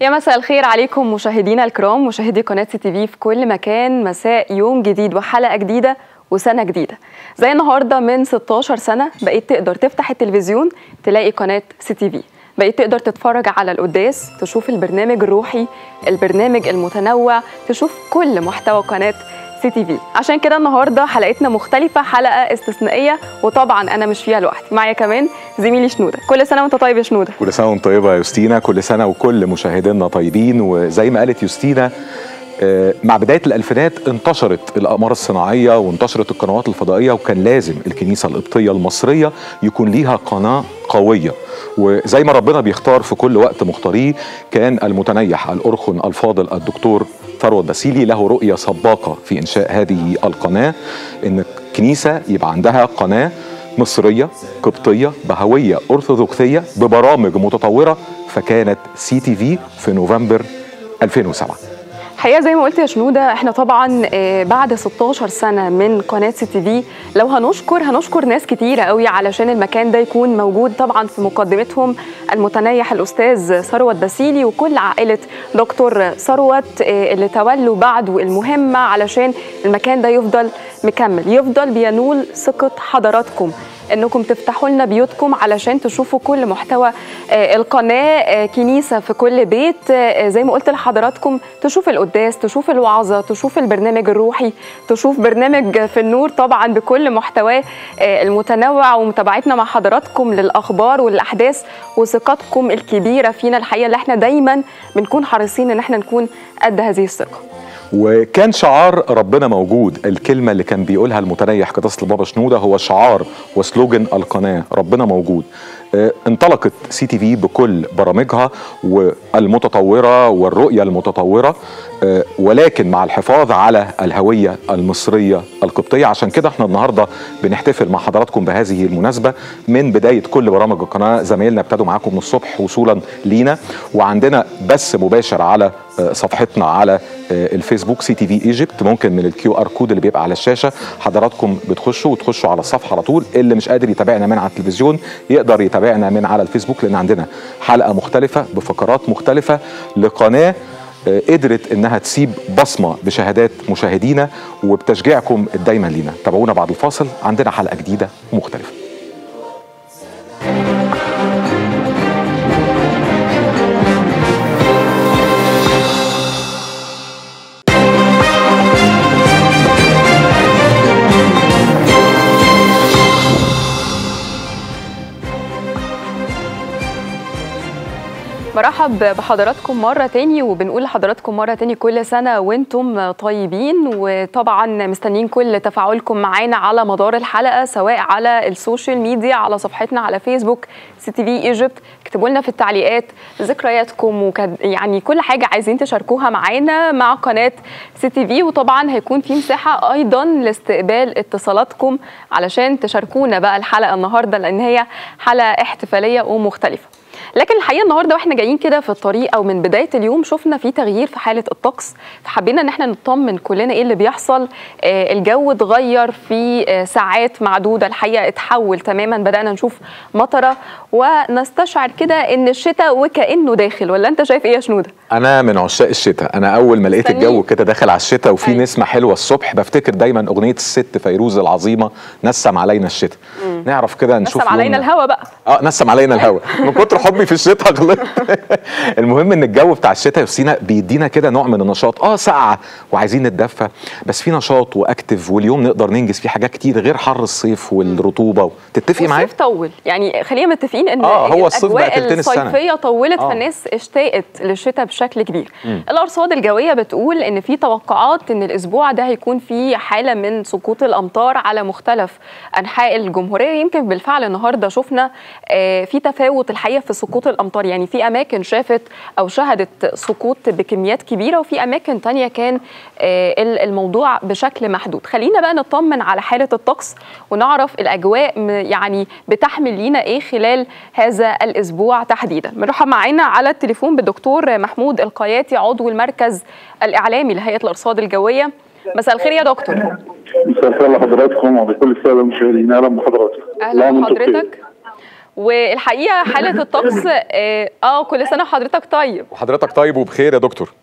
يا مساء الخير عليكم مشاهدينا الكرام مشاهدي قناه سي تي في في كل مكان مساء يوم جديد وحلقه جديده وسنه جديده زي النهارده من 16 سنه بقيت تقدر تفتح التلفزيون تلاقي قناه سي تي في بقيت تقدر تتفرج على القداس تشوف البرنامج الروحي البرنامج المتنوع تشوف كل محتوى قناه سي تي في عشان كده النهارده حلقتنا مختلفه حلقه استثنائيه وطبعا انا مش فيها لوحدي معايا كمان زميلي شنوده كل سنه وانت طيب يا شنوده كل سنه وانت طيبه يا يوستينا كل سنه وكل مشاهدينا طيبين وزي ما قالت يوستينا آه، مع بدايه الالفينات انتشرت الاقمار الصناعيه وانتشرت القنوات الفضائيه وكان لازم الكنيسه القبطيه المصريه يكون ليها قناه قويه وزي ما ربنا بيختار في كل وقت مختاريه كان المتنيح الارخن الفاضل الدكتور ثروت باسيلي له رؤيه سباقه في انشاء هذه القناه ان الكنيسه يبقى عندها قناه مصريه قبطيه بهويه ارثوذكسيه ببرامج متطوره فكانت سي تي في في نوفمبر 2007 الحقيقه زي ما قلت يا شنوده احنا طبعا آه، بعد 16 سنه من قناه سي تي في لو هنشكر هنشكر ناس كتيره قوي علشان المكان ده يكون موجود طبعا في مقدمتهم المتنيح الاستاذ ثروت باسيلي وكل عائله دكتور ثروت آه، اللي تولوا بعده المهمه علشان المكان ده يفضل مكمل يفضل بينول ثقه حضراتكم انكم تفتحوا لنا بيوتكم علشان تشوفوا كل محتوى آه، القناه آه، كنيسه في كل بيت آه، زي ما قلت لحضراتكم تشوف القداس تشوف الوعظه تشوف البرنامج الروحي تشوف برنامج في النور طبعا بكل محتواه آه، المتنوع ومتابعتنا مع حضراتكم للاخبار والاحداث وثقتكم الكبيره فينا الحقيقه اللي احنا دايما بنكون حريصين ان احنا نكون قد هذه الثقه وكان شعار ربنا موجود الكلمة اللي كان بيقولها المتنيح قداسة البابا شنودة هو شعار وسلوجن القناة ربنا موجود آه، انطلقت سي تي في بكل برامجها والمتطورة والرؤية المتطورة آه، ولكن مع الحفاظ على الهوية المصرية القبطية عشان كده احنا النهاردة بنحتفل مع حضراتكم بهذه المناسبة من بداية كل برامج القناة زمايلنا ابتدوا معاكم من الصبح وصولا لينا وعندنا بث مباشر على آه، صفحتنا على آه، الفيسبوك سي تي في ايجيبت ممكن من الكيو ار كود اللي بيبقى على الشاشه حضراتكم بتخشوا وتخشوا على الصفحه على طول اللي مش قادر يتابعنا من على التلفزيون يقدر يتابعنا من على الفيسبوك لان عندنا حلقه مختلفه بفقرات مختلفه لقناه آه، قدرت انها تسيب بصمه بشهادات مشاهدينا وبتشجيعكم الدايما لينا تابعونا بعد الفاصل عندنا حلقه جديده ومختلفه برحب بحضراتكم مرة تاني وبنقول لحضراتكم مرة تاني كل سنة وانتم طيبين وطبعا مستنيين كل تفاعلكم معانا على مدار الحلقة سواء على السوشيال ميديا على صفحتنا على فيسبوك سي تي في ايجيبت اكتبوا لنا في التعليقات ذكرياتكم وكد يعني كل حاجة عايزين تشاركوها معانا مع قناة سي تي في وطبعا هيكون في مساحة ايضا لاستقبال اتصالاتكم علشان تشاركونا بقى الحلقة النهاردة لان هي حلقة احتفالية ومختلفة لكن الحقيقه النهارده واحنا جايين كده في الطريق او من بدايه اليوم شفنا في تغيير في حاله الطقس فحبينا ان احنا نطمن كلنا ايه اللي بيحصل آه الجو اتغير في آه ساعات معدوده الحقيقه اتحول تماما بدانا نشوف مطره ونستشعر كده ان الشتاء وكانه داخل ولا انت شايف ايه يا شنوده انا من عشاق الشتاء انا اول ما لقيت مستنيين. الجو كده داخل على الشتاء وفي أيوة. نسمه حلوه الصبح بفتكر دايما اغنيه الست فيروز العظيمه نسم علينا الشتاء نعرف كده نشوف نسم علينا يومنا. الهوا بقى اه نسم علينا الهوا من كتر حبي في الشتاء غلطت المهم ان الجو بتاع الشتاء في سينا بيدينا كده نوع من النشاط اه ساقعه وعايزين نتدفى بس في نشاط واكتف واليوم نقدر ننجز فيه حاجات كتير غير حر الصيف والرطوبه تتفقي معايا والصيف طول يعني خلينا متفقين ان آه، هو الصيف بقى الأجواء تلتين السنة. الصيفيه طولت آه. فالناس اشتاقت للشتاء بشكل كبير مم. الارصاد الجويه بتقول ان في توقعات ان الاسبوع ده هيكون في حاله من سقوط الامطار على مختلف انحاء الجمهوريه يمكن بالفعل النهارده شفنا آه، في تفاوت الحقيقه في سقوط الامطار يعني في اماكن شافت او شهدت سقوط بكميات كبيره وفي اماكن تانية كان آه، ال- الموضوع بشكل محدود خلينا بقى نطمن على حاله الطقس ونعرف الاجواء م- يعني بتحمل لينا ايه خلال هذا الاسبوع تحديدا بنرحب معانا على التليفون بالدكتور محمود القياتي عضو المركز الاعلامي لهيئه الارصاد الجويه مساء الخير يا دكتور مساء الخير لحضراتكم وبكل الساده المشاهدين اهلا بحضراتكم اهلا وأنتم بخير. بحضرتك والحقيقه حاله الطقس اه آه، كل سنه وحضرتك طيب وحضرتك طيب وبخير يا دكتور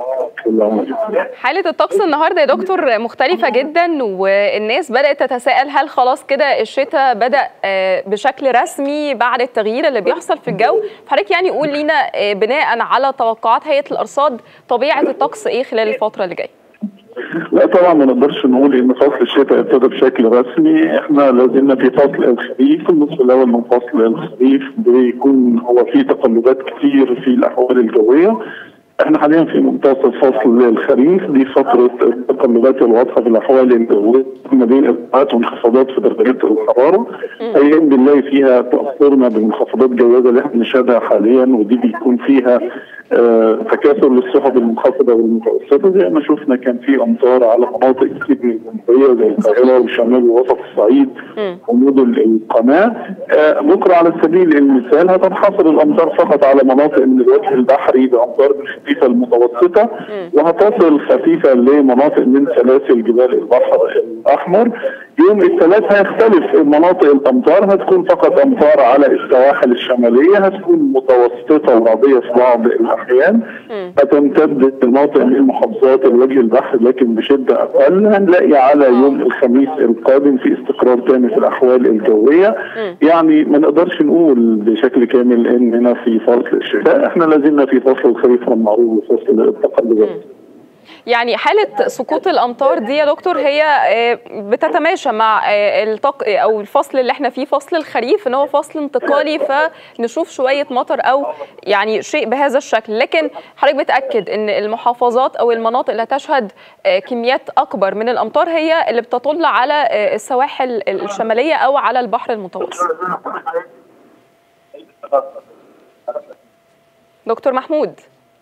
حالة الطقس النهارده يا دكتور مختلفة جدا والناس بدأت تتساءل هل خلاص كده الشتاء بدأ آه، بشكل رسمي بعد التغيير اللي بيحصل في الجو فحضرتك يعني قول لينا آه، بناء على توقعات هيئة الأرصاد طبيعة الطقس ايه خلال الفترة اللي جاية لا طبعا ما نقدرش نقول ان فصل الشتاء ابتدى بشكل رسمي احنا لازلنا في فصل الخريف النصف الاول من فصل الخريف بيكون هو فيه تقلبات كتير في الاحوال الجويه احنا حاليا في منتصف فصل الخريف دي فتره التقلبات الواضحه في الاحوال الجويه ما بين ارتفاعات وانخفاضات في درجات الحراره ايام بنلاقي فيها تاثرنا بمنخفضات جوازه اللي احنا بنشهدها حاليا ودي بيكون فيها آه، تكاثر للسحب المنخفضه والمتوسطه زي ما شفنا كان في امطار على مناطق كتير من الجمهوريه زي القاهره وشمال ووسط الصعيد ومدن القناه آه، بكره على سبيل المثال هتنحصر الامطار فقط على مناطق من الوجه البحري بامطار الخفيفه المتوسطه وهتصل خفيفه لمناطق من سلاسل جبال البحر الاحمر يوم الثلاث هيختلف مناطق الامطار هتكون فقط امطار على السواحل الشماليه هتكون متوسطه ورعديه في بعض الاحيان هتمتد المناطق من محافظات الوجه البحر لكن بشده اقل هنلاقي على يوم الخميس القادم في استقرار تام في الاحوال الجويه يعني ما نقدرش نقول بشكل كامل اننا في فصل الشتاء احنا لازلنا في فصل الخريف والمعروف وفصل التقلبات يعني حالة سقوط الأمطار دي يا دكتور هي آه، بتتماشى مع آه، الطق أو الفصل اللي احنا فيه فصل الخريف إن هو فصل انتقالي فنشوف شوية مطر أو يعني شيء بهذا الشكل لكن حضرتك بتأكد إن المحافظات أو المناطق اللي تشهد آه، كميات أكبر من الأمطار هي اللي بتطل على آه، السواحل الشمالية أو على البحر المتوسط دكتور محمود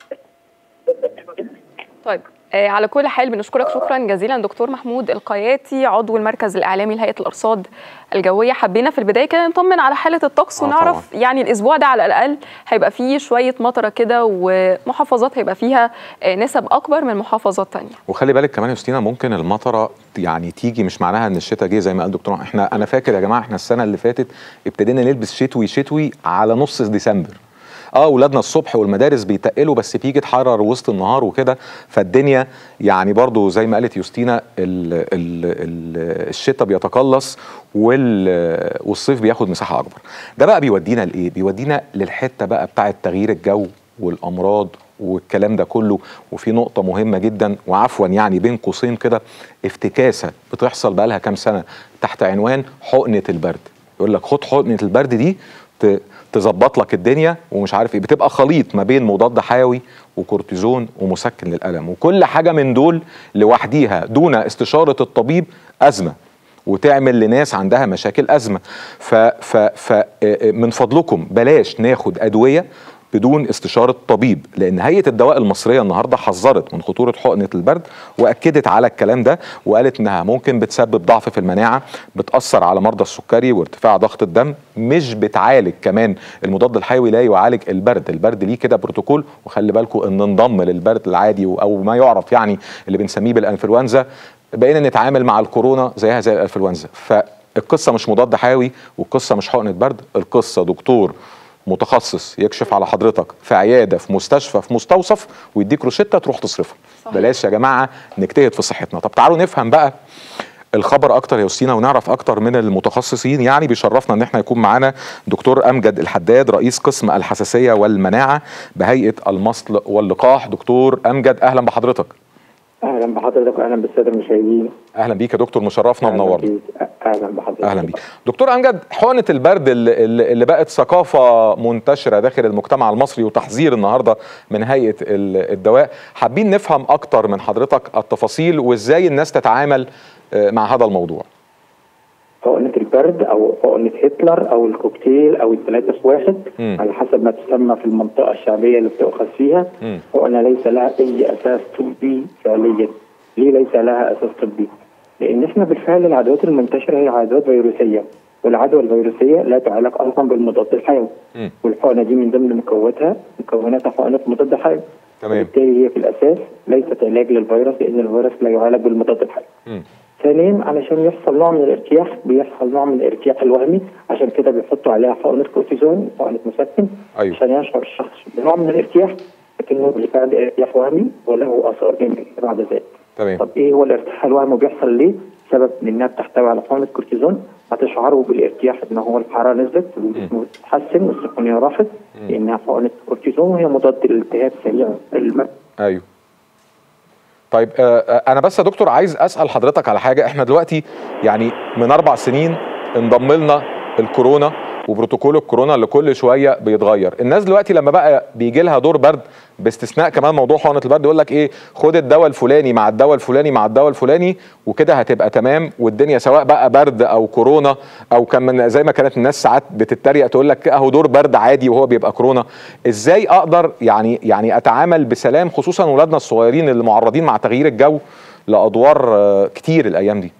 طيب آه، على كل حال بنشكرك شكرا جزيلا دكتور محمود القياتي عضو المركز الاعلامي لهيئه الارصاد الجويه حبينا في البدايه كده نطمن على حاله الطقس آه ونعرف يعني الاسبوع ده على الاقل هيبقى فيه شويه مطره كده ومحافظات هيبقى فيها آه، نسب اكبر من محافظات تانية وخلي بالك كمان يا يوستينا ممكن المطره يعني تيجي مش معناها ان الشتاء جه زي ما قال دكتور احنا انا فاكر يا جماعه احنا السنه اللي فاتت ابتدينا نلبس شتوي شتوي على نص ديسمبر اه اولادنا الصبح والمدارس بيتقلوا بس بيجي تحرر وسط النهار وكده فالدنيا يعني برضو زي ما قالت يوستينا ال ال ال الشتاء بيتقلص وال والصيف بياخد مساحه اكبر ده بقى بيودينا لايه بيودينا للحته بقى بتاعه تغيير الجو والامراض والكلام ده كله وفي نقطة مهمة جدا وعفوا يعني بين قوسين كده افتكاسة بتحصل بقى لها كام سنة تحت عنوان حقنة البرد يقول لك خد حقنة البرد دي ت- تظبط لك الدنيا ومش عارف ايه بتبقى خليط ما بين مضاد حيوي وكورتيزون ومسكن للألم وكل حاجة من دول لوحديها دون استشارة الطبيب أزمة وتعمل لناس عندها مشاكل أزمة ف ف ف آه، من فضلكم بلاش ناخد أدوية بدون استشارة طبيب لأن هيئة الدواء المصرية النهاردة حذرت من خطورة حقنة البرد وأكدت على الكلام ده وقالت إنها ممكن بتسبب ضعف في المناعة بتأثر على مرضى السكري وارتفاع ضغط الدم مش بتعالج كمان المضاد الحيوي لا يعالج البرد البرد ليه كده بروتوكول وخلي بالكم إن ننضم للبرد العادي أو ما يعرف يعني اللي بنسميه بالإنفلونزا بقينا نتعامل مع الكورونا زيها زي الإنفلونزا فالقصة مش مضاد حيوي والقصة مش حقنة برد القصة دكتور متخصص يكشف على حضرتك في عياده في مستشفى في مستوصف ويديك روشته تروح تصرفها صحيح. بلاش يا جماعه نجتهد في صحتنا طب تعالوا نفهم بقى الخبر اكتر يا وسينا ونعرف اكتر من المتخصصين يعني بيشرفنا ان احنا يكون معانا دكتور امجد الحداد رئيس قسم الحساسيه والمناعه بهيئه المصل واللقاح دكتور امجد اهلا بحضرتك اهلا بحضرتك واهلا بالساده المشاهدين اهلا بيك يا دكتور مشرفنا أهلاً ومنورنا بيك. اهلا بحضرتك اهلا بيك دكتور امجد حقنه البرد اللي, اللي اللي بقت ثقافه منتشره داخل المجتمع المصري وتحذير النهارده من هيئه ال- الدواء حابين نفهم اكتر من حضرتك التفاصيل وازاي الناس تتعامل آه، مع هذا الموضوع حقنه البرد او حقنه هتلر او الكوكتيل او الثلاثه في واحد مم. على حسب ما تسمى في المنطقه الشعبيه اللي بتؤخذ فيها مم. حقنه ليس لها اي اساس طبي فعليا ليه ليس لها اساس طبي؟ لان احنا بالفعل العدوات المنتشره هي عدوات فيروسيه والعدوى الفيروسيه لا تعالج اصلا بالمضاد الحيوي مم. والحقنه دي من ضمن مكوناتها مكوناتها حقنه مضاد حيوي تمام وبالتالي هي في الاساس ليست علاج للفيروس لان الفيروس لا يعالج بالمضاد الحيوي مم. ثانيا علشان يحصل نوع من الارتياح بيحصل نوع من الارتياح الوهمي عشان كده بيحطوا عليها حقنه كورتيزون حقنه مسكن أيوة. عشان يشعر الشخص بنوع من الارتياح لكنه بالفعل ارتياح وهمي وله اثار جانبيه بعد ذلك تمام طب ايه هو الارتياح الوهمي وبيحصل ليه؟ سبب انها بتحتوي على حقنه كورتيزون هتشعروا بالارتياح ان هو الحراره نزلت والجسم بيتحسن والسخونيه راحت لانها حقنه كورتيزون وهي مضاد للالتهاب سريع المرء ايوه طيب آه، آه، انا بس يا دكتور عايز اسال حضرتك على حاجه احنا دلوقتي يعني من اربع سنين انضم لنا الكورونا وبروتوكول الكورونا اللي كل شويه بيتغير الناس دلوقتي لما بقى بيجي لها دور برد باستثناء كمان موضوع حقنه البرد يقول لك ايه خد الدواء الفلاني مع الدواء الفلاني مع الدواء الفلاني وكده هتبقى تمام والدنيا سواء بقى برد او كورونا او كان من زي ما كانت الناس ساعات بتتريق تقول لك اهو دور برد عادي وهو بيبقى كورونا ازاي اقدر يعني يعني اتعامل بسلام خصوصا ولادنا الصغيرين اللي معرضين مع تغيير الجو لادوار آه، كتير الايام دي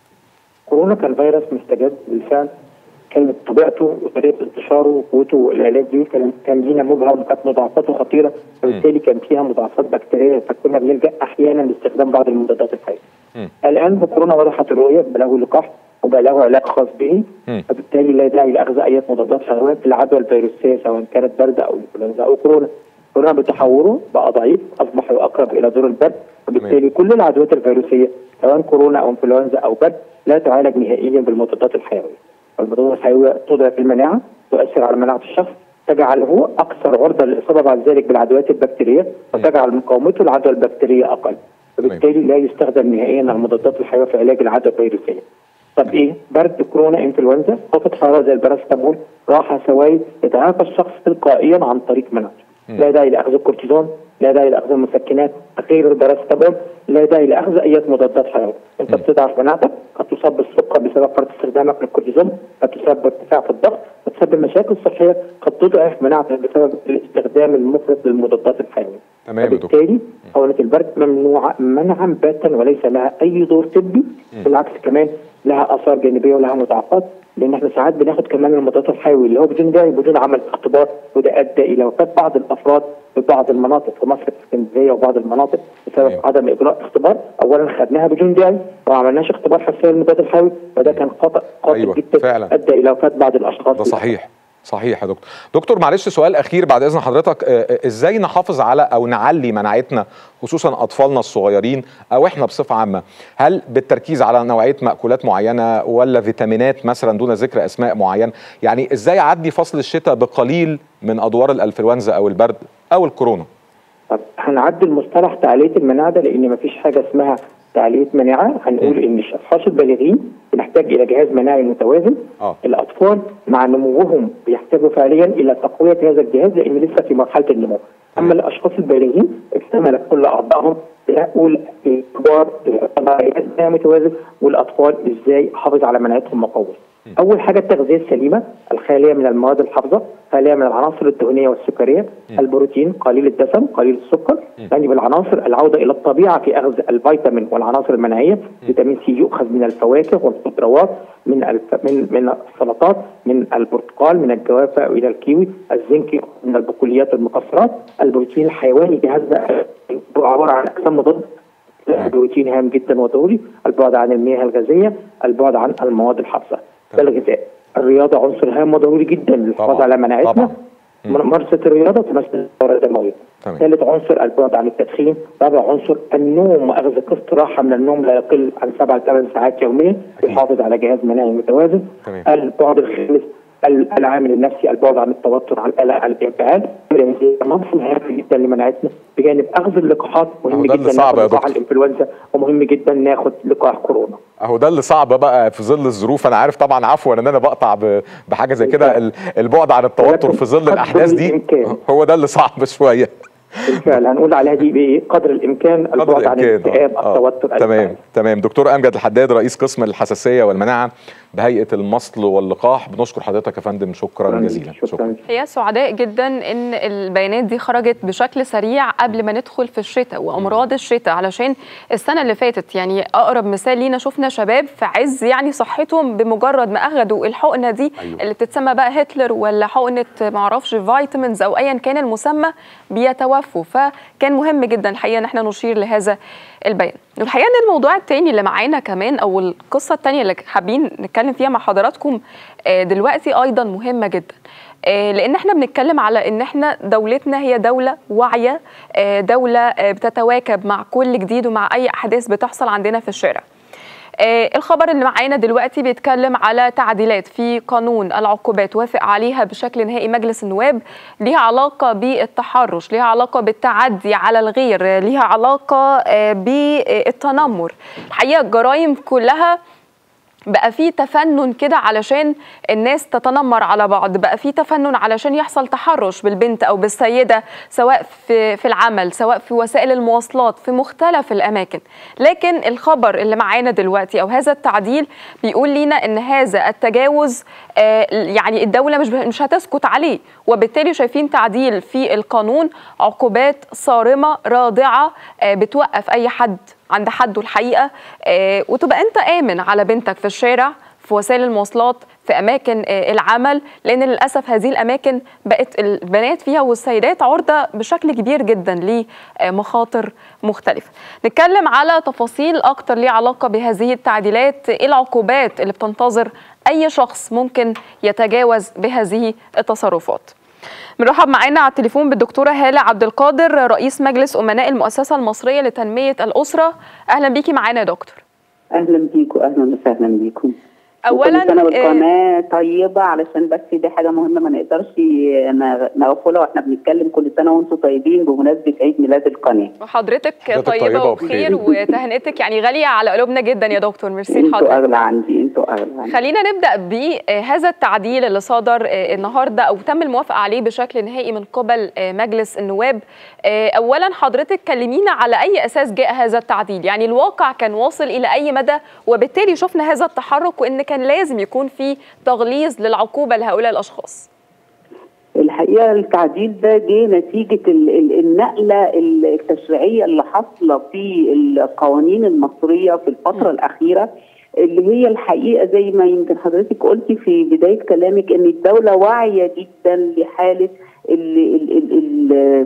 كورونا كان فيروس مستجد بالفعل كانت طبيعته وطريقه انتشاره وقوته والعلاج دي كان كان لينا مبهم وكانت مضاعفاته خطيره فبالتالي كان فيها مضاعفات بكتيريه فكنا بنلجا احيانا لاستخدام بعض المضادات الحيويه. مم. الان بكورونا وضحت الرؤيه بقى له لقاح وبقى له علاج خاص به مم. فبالتالي لا داعي لاخذ اي مضادات حيويه في العدوى الفيروسيه سواء كانت برد او انفلونزا او كورونا. كورونا بتحوره بقى ضعيف اصبح اقرب الى دور البرد وبالتالي كل العدوات الفيروسيه سواء كورونا او انفلونزا او برد لا تعالج نهائيا بالمضادات الحيويه. المضادات الحيويه تضعف المناعه تؤثر على مناعه الشخص تجعله اكثر عرضه للاصابه بعد ذلك بالعدوات البكتيريه وتجعل مقاومته للعدوى البكتيريه اقل وبالتالي لا يستخدم نهائيا المضادات الحيويه في علاج العدوى الفيروسيه. طب ايه؟ برد كورونا انفلونزا خطط حراره زي الباراسيتامول راحه سوائل يتعافى الشخص تلقائيا عن طريق مناعته. لا داعي لاخذ الكورتيزون، لا داعي لاخذ المسكنات، غير الباراسيتامول، لا داعي لاخذ اي مضادات حيويه. انت بتضعف مناعتك، قد تصاب بالسكر بسبب فرط استخدامك للكورتيزون، قد تسبب ارتفاع في الضغط، قد تسبب مشاكل صحيه، قد تضعف مناعتك بسبب الاستخدام المفرط للمضادات الحيويه. تمام يا دكتور وبالتالي حقنة البرد ممنوعة منعا باتا وليس لها أي دور طبي بالعكس كمان لها آثار جانبية ولها مضاعفات لأن احنا ساعات بناخد كمان المضاد الحيوي اللي هو بدون داعي بدون عمل اختبار وده أدى إلى وفاة بعض الأفراد في بعض المناطق في مصر في اسكندرية وبعض المناطق بسبب تمام. عدم إجراء اختبار أولا خدناها بدون داعي وما عملناش اختبار حساسية للمضاد الحيوي وده كان خطأ قاتل أيوة، جدا فعلا. أدى إلى وفاة بعض الأشخاص ده صحيح صحيح يا دكتور دكتور معلش سؤال اخير بعد اذن حضرتك آه، آه، ازاي نحافظ على او نعلي مناعتنا خصوصا اطفالنا الصغيرين او احنا بصفه عامه هل بالتركيز على نوعيه ماكولات معينه ولا فيتامينات مثلا دون ذكر اسماء معينه يعني ازاي اعدي فصل الشتاء بقليل من ادوار الانفلونزا او البرد او الكورونا طب هنعدل مصطلح تعلية المناعة ده لأن مفيش حاجة اسمها تعلية مناعة هنقول إن الأشخاص البالغين بنحتاج إلى جهاز مناعي متوازن اه الأطفال مع نموهم بيحتاجوا فعليا إلى تقوية هذا الجهاز لأن لسه في مرحلة النمو أما الأشخاص البالغين اكتملت كل أعضائهم نقول الكبار طبعا جهاز مناعي متوازن والأطفال إزاي أحافظ على مناعتهم وقوة أول حاجة التغذية السليمة الخالية من المواد الحافظة خالية من العناصر الدهنية والسكرية البروتين قليل الدسم قليل السكر يعني بالعناصر العودة إلى الطبيعة في أخذ الفيتامين والعناصر المناعية فيتامين سي يؤخذ من الفواكه والخضروات من الف... من من السلطات من البرتقال من الجوافة إلى الكيوي الزنك من البقوليات والمكسرات البروتين الحيواني جهازنا عبارة عن أجسام مضادة البروتين هام جدا وضروري البعد عن المياه الغازية البعد عن المواد الحافظة ده الغذاء الرياضة عنصر هام وضروري جدا للحفاظ طبعاً. على مناعتنا طبعاً. ممارسة الرياضة تمثل الدورة الدموية تمام. ثالث عنصر البعد عن التدخين رابع عنصر النوم واخذ قسط راحه من النوم لا يقل عن سبع ثمان ساعات يوميا أكيد. يحافظ على جهاز مناعي متوازن تمام. البعد الخامس ال- العامل النفسي البعد عن التوتر عن القلق عن الانفعال مفهوم هام جدا لمناعتنا بجانب اخذ اللقاحات مهم أهو ده اللي جدا صعب ناخد يا لقاح دكتور. الانفلونزا ومهم جدا ناخد لقاح كورونا اهو ده اللي صعب بقى في ظل الظروف انا عارف طبعا عفوا ان انا بقطع ب- بحاجه زي كده ال- البعد عن التوتر ولكن في ظل قدر الاحداث دي الإمكان. هو ده اللي صعب شويه بالفعل هنقول عليها دي بايه قدر الامكان قدر البعد عن الامكان الاكتئاب آه. التوتر تمام الانفعال. تمام دكتور امجد الحداد رئيس قسم الحساسيه والمناعه بهيئه المصل واللقاح بنشكر حضرتك يا فندم شكرا جزيلا شكرا هي سعداء جدا ان البيانات دي خرجت بشكل سريع قبل ما ندخل في الشتاء وامراض الشتاء علشان السنه اللي فاتت يعني اقرب مثال لينا شفنا شباب في عز يعني صحتهم بمجرد ما اخذوا الحقنه دي أيوة. اللي بتتسمى بقى هتلر ولا حقنه معرفش فيتامينز او ايا كان المسمى بيتوفوا يخفوا فكان مهم جدا الحقيقه ان احنا نشير لهذا البيان والحقيقه ان الموضوع الثاني اللي معانا كمان او القصه الثانيه اللي حابين نتكلم فيها مع حضراتكم دلوقتي ايضا مهمه جدا لان احنا بنتكلم على ان احنا دولتنا هي دوله واعيه دوله بتتواكب مع كل جديد ومع اي احداث بتحصل عندنا في الشارع الخبر اللي معانا دلوقتي بيتكلم على تعديلات في قانون العقوبات وافق عليها بشكل نهائي مجلس النواب ليها علاقة بالتحرش ليها علاقة بالتعدي على الغير ليها علاقة بالتنمر الحقيقة الجرائم كلها بقى في تفنن كده علشان الناس تتنمر على بعض بقى في تفنن علشان يحصل تحرش بالبنت او بالسيده سواء في في العمل سواء في وسائل المواصلات في مختلف الاماكن لكن الخبر اللي معانا دلوقتي او هذا التعديل بيقول لينا ان هذا التجاوز آه يعني الدوله مش مش هتسكت عليه وبالتالي شايفين تعديل في القانون عقوبات صارمه رادعه آه بتوقف اي حد عند حده الحقيقه آه وتبقى انت امن على بنتك في الشارع في وسائل المواصلات في اماكن آه العمل لان للاسف هذه الاماكن بقت البنات فيها والسيدات عرضه بشكل كبير جدا لمخاطر مختلفه نتكلم على تفاصيل اكتر ليها علاقه بهذه التعديلات ايه العقوبات اللي بتنتظر اي شخص ممكن يتجاوز بهذه التصرفات بنرحب معانا على التليفون بالدكتوره هاله عبد القادر رئيس مجلس امناء المؤسسه المصريه لتنميه الاسره اهلا بيكي معانا يا دكتور اهلا بيكم اهلا وسهلا بيكم اولا سنه والقناه طيبه علشان بس دي حاجه مهمه ما نقدرش نغفلها واحنا بنتكلم كل سنه وانتم طيبين بمناسبه عيد ميلاد القناه وحضرتك طيبه, طيبة وبخير وتهنئتك يعني غاليه على قلوبنا جدا يا دكتور ميرسي لحضرتك انتوا اغلى عندي انتوا اغلى عندي خلينا نبدا بهذا التعديل اللي صدر النهارده او تم الموافقه عليه بشكل نهائي من قبل مجلس النواب اولا حضرتك كلمينا على اي اساس جاء هذا التعديل يعني الواقع كان واصل الى اي مدى وبالتالي شفنا هذا التحرك وان كان لازم يكون في تغليظ للعقوبه لهؤلاء الاشخاص الحقيقه التعديل ده جه نتيجه النقله التشريعيه اللي حاصله في القوانين المصريه في الفتره م. الاخيره اللي هي الحقيقه زي ما يمكن حضرتك قلتي في بدايه كلامك ان الدوله واعيه جدا لحاله ال ال ال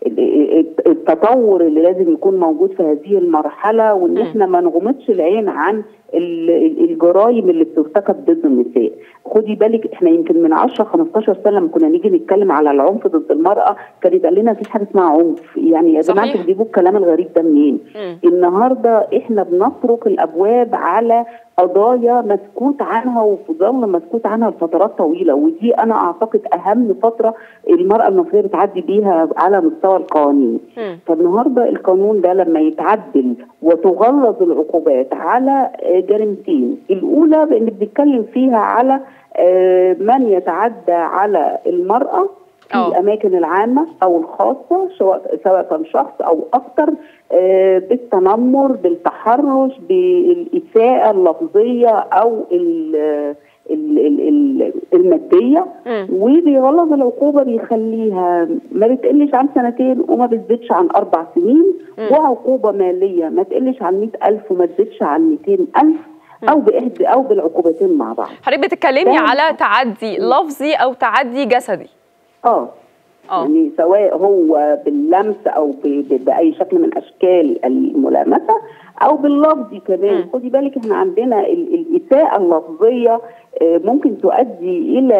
التطور اللي لازم يكون موجود في هذه المرحله وان احنا ما نغمضش العين عن الجرائم اللي بترتكب ضد النساء خدي بالك احنا يمكن من 10 15 سنه لما كنا نيجي نتكلم على العنف ضد المراه كان يتقال لنا مفيش حاجه اسمها عنف يعني يا جماعه انتوا بتجيبوا الكلام الغريب ده منين النهارده احنا بنطرق الابواب على قضايا مسكوت عنها وظل مسكوت عنها لفترات طويله ودي انا اعتقد اهم فتره المراه المصريه بتعدي بيها على مستوى القوانين فالنهارده القانون ده لما يتعدل وتغلظ العقوبات على جريمتين الاولى بان بنتكلم فيها على من يتعدى على المراه في أوه. الاماكن العامه او الخاصه سواء سواء كان شخص او اكثر بالتنمر بالتحرش بالاساءه اللفظيه او ال ال ال الماديه وبيغلظ العقوبه بيخليها ما بتقلش عن سنتين وما بتزيدش عن اربع سنين م. وعقوبه ماليه ما تقلش عن 100000 وما تزيدش عن 200000 او باحدى او بالعقوبتين مع بعض حضرتك بتتكلمي على تعدي لفظي او تعدي جسدي اه أوه. يعني سواء هو باللمس او باي شكل من اشكال الملامسه او باللفظ كمان خدي بالك احنا عندنا الاساءه اللفظيه ممكن تؤدي الى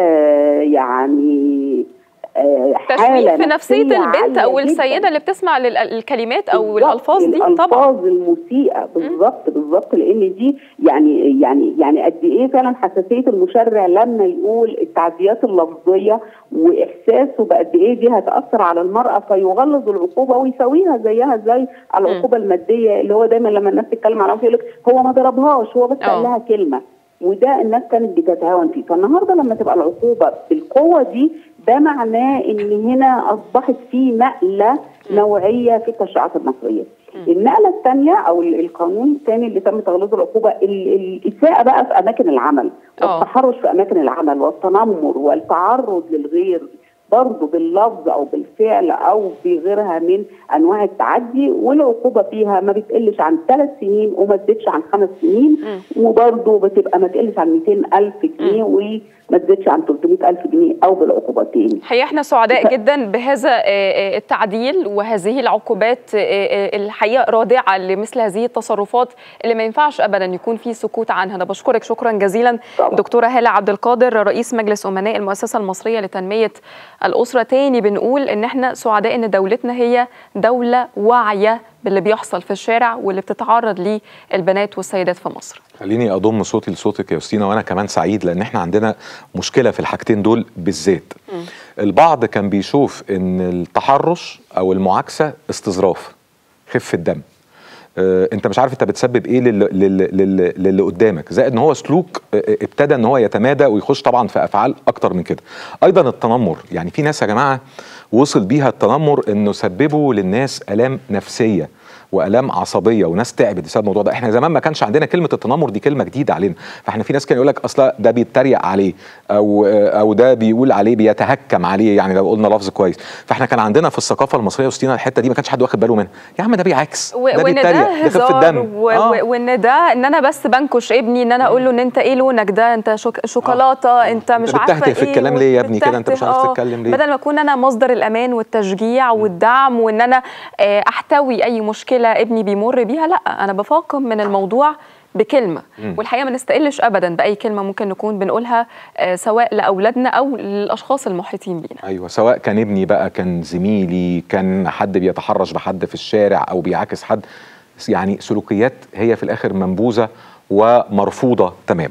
يعني تشويه في نفسيه البنت او السيده اللي بتسمع الكلمات او الالفاظ دي طبعا الالفاظ المسيئه بالظبط بالظبط لان دي يعني يعني يعني قد ايه فعلا حساسيه المشرع لما يقول التعديات اللفظيه واحساسه بقد ايه دي هتاثر على المراه فيغلظ العقوبه ويساويها زيها زي العقوبه الماديه اللي هو دايما لما الناس تتكلم عنها يقول لك هو ما ضربهاش هو بس قال لها كلمه وده الناس كانت بتتهاون فيه فالنهارده لما تبقى العقوبه بالقوه دي ده معناه ان هنا اصبحت في نقله نوعيه في التشريعات المصريه. النقله الثانيه او القانون الثاني اللي تم تغليظ العقوبه الاساءه بقى في اماكن العمل والتحرش في اماكن العمل والتنمر والتعرض للغير برضه باللفظ او بالفعل او بغيرها من انواع التعدي والعقوبه فيها ما بتقلش عن ثلاث سنين وما تزيدش عن خمس سنين وبرضه بتبقى ما تقلش عن 200 الف جنيه وما تزيدش عن 300 الف جنيه او بالعقوبتين الحقيقه احنا سعداء جدا بهذا آه، آه، التعديل وهذه العقوبات آه، آه، الحقيقه رادعه لمثل هذه التصرفات اللي ما ينفعش ابدا يكون في سكوت عنها انا بشكرك شكرا جزيلا طبعا. دكتوره هاله عبد القادر رئيس مجلس امناء المؤسسه المصريه لتنميه الاسره تاني بنقول ان احنا سعداء ان دولتنا هي دوله واعيه باللي بيحصل في الشارع واللي بتتعرض ليه البنات والسيدات في مصر خليني اضم صوتي لصوتك يا يوستينا وانا كمان سعيد لان احنا عندنا مشكله في الحاجتين دول بالذات البعض كان بيشوف ان التحرش او المعاكسه استظراف خفه دم آه، انت مش عارف انت بتسبب ايه للي, للي, للي, للي قدامك زائد ان هو سلوك آه، آه، ابتدى ان هو يتمادى ويخش طبعا في افعال اكتر من كده ايضا التنمر يعني في ناس يا جماعه وصل بيها التنمر انه سببوا للناس الام نفسيه والام عصبيه وناس تعبت بسبب الموضوع ده احنا زمان ما كانش عندنا كلمه التنمر دي كلمه جديده علينا فاحنا في ناس كان يقول لك اصلا ده بيتريق عليه او او ده بيقول عليه بيتهكم عليه يعني لو قلنا لفظ كويس فاحنا كان عندنا في الثقافه المصريه وسطينا الحته دي ما كانش حد واخد باله منها يا عم ده بيعكس و- ده وان بيتريق ده ده خفه هزار دم و- آه. و- وان ده ان انا بس بنكش ابني ان انا اقول له ان انت ايه لونك ده انت شوك شوكولاته انت مش أنت عارفه بتهته في ايه الكلام ليه يا ابني كده؟ أنت مش عارف وبتهته. تتكلم ليه؟ بدل ما اكون انا مصدر الامان والتشجيع والدعم وان انا آه، احتوي اي مشكله ابني بيمر بيها لا انا بفاقم من الموضوع بكلمه والحقيقه ما نستقلش ابدا باي كلمه ممكن نكون بنقولها آه، سواء لاولادنا او للاشخاص المحيطين بينا ايوه سواء كان ابني بقى كان زميلي كان حد بيتحرش بحد في الشارع او بيعاكس حد يعني سلوكيات هي في الاخر منبوذه ومرفوضه تماما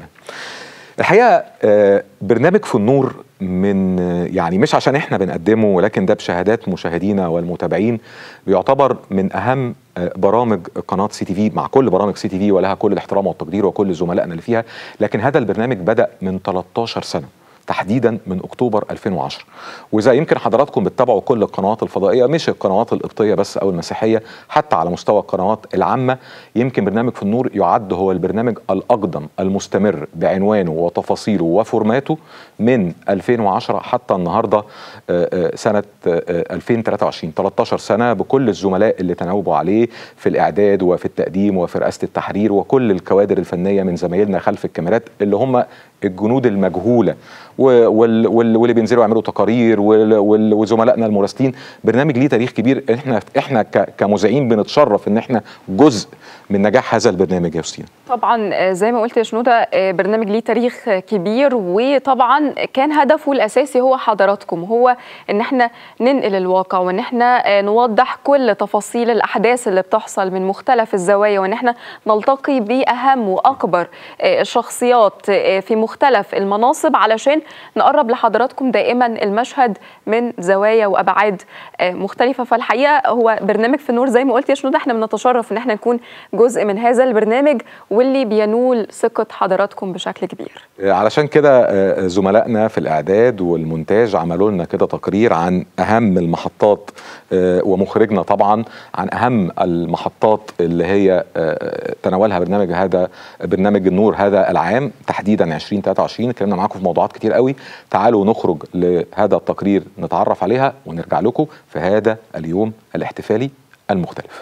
الحقيقه آه، برنامج في النور من آه، يعني مش عشان احنا بنقدمه ولكن ده بشهادات مشاهدينا والمتابعين بيعتبر من اهم آه، برامج قناه سي تي في مع كل برامج سي تي في ولها كل الاحترام والتقدير وكل زملائنا اللي فيها لكن هذا البرنامج بدا من 13 سنه تحديدا من اكتوبر 2010 واذا يمكن حضراتكم بتتابعوا كل القنوات الفضائيه مش القنوات القبطيه بس او المسيحيه حتى على مستوى القنوات العامه يمكن برنامج في النور يعد هو البرنامج الاقدم المستمر بعنوانه وتفاصيله وفورماته من 2010 حتى النهارده آه، آه، سنه آه، آه، 2023 13 سنه بكل الزملاء اللي تناوبوا عليه في الاعداد وفي التقديم وفي رئاسه التحرير وكل الكوادر الفنيه من زمايلنا خلف الكاميرات اللي هم الجنود المجهوله و- وال- وال- واللي بينزلوا يعملوا تقارير وال- وال- وزملائنا المراسلين برنامج ليه تاريخ كبير احنا احنا ك- كمذيعين بنتشرف ان احنا جزء من نجاح هذا البرنامج يا يوستين طبعا آه، زي ما قلت يا شنودة آه، برنامج ليه تاريخ آه، كبير وطبعا كان هدفه الأساسي هو حضراتكم هو إن احنا ننقل الواقع وإن احنا آه، نوضح كل تفاصيل الأحداث اللي بتحصل من مختلف الزوايا وإن احنا نلتقي بأهم وأكبر آه، الشخصيات آه، في مختلف المناصب علشان نقرب لحضراتكم دائما المشهد من زوايا وأبعاد آه، مختلفة فالحقيقة هو برنامج في النور زي ما قلت يا شنودة احنا بنتشرف إن احنا نكون جزء من هذا البرنامج واللي بينول ثقة حضراتكم بشكل كبير علشان كده آه، زملائنا في الاعداد والمونتاج عملوا لنا كده تقرير عن اهم المحطات آه، ومخرجنا طبعا عن اهم المحطات اللي هي آه، تناولها برنامج هذا برنامج النور هذا العام تحديدا 2023 اتكلمنا معاكم في موضوعات كتير قوي تعالوا نخرج لهذا التقرير نتعرف عليها ونرجع لكم في هذا اليوم الاحتفالي المختلف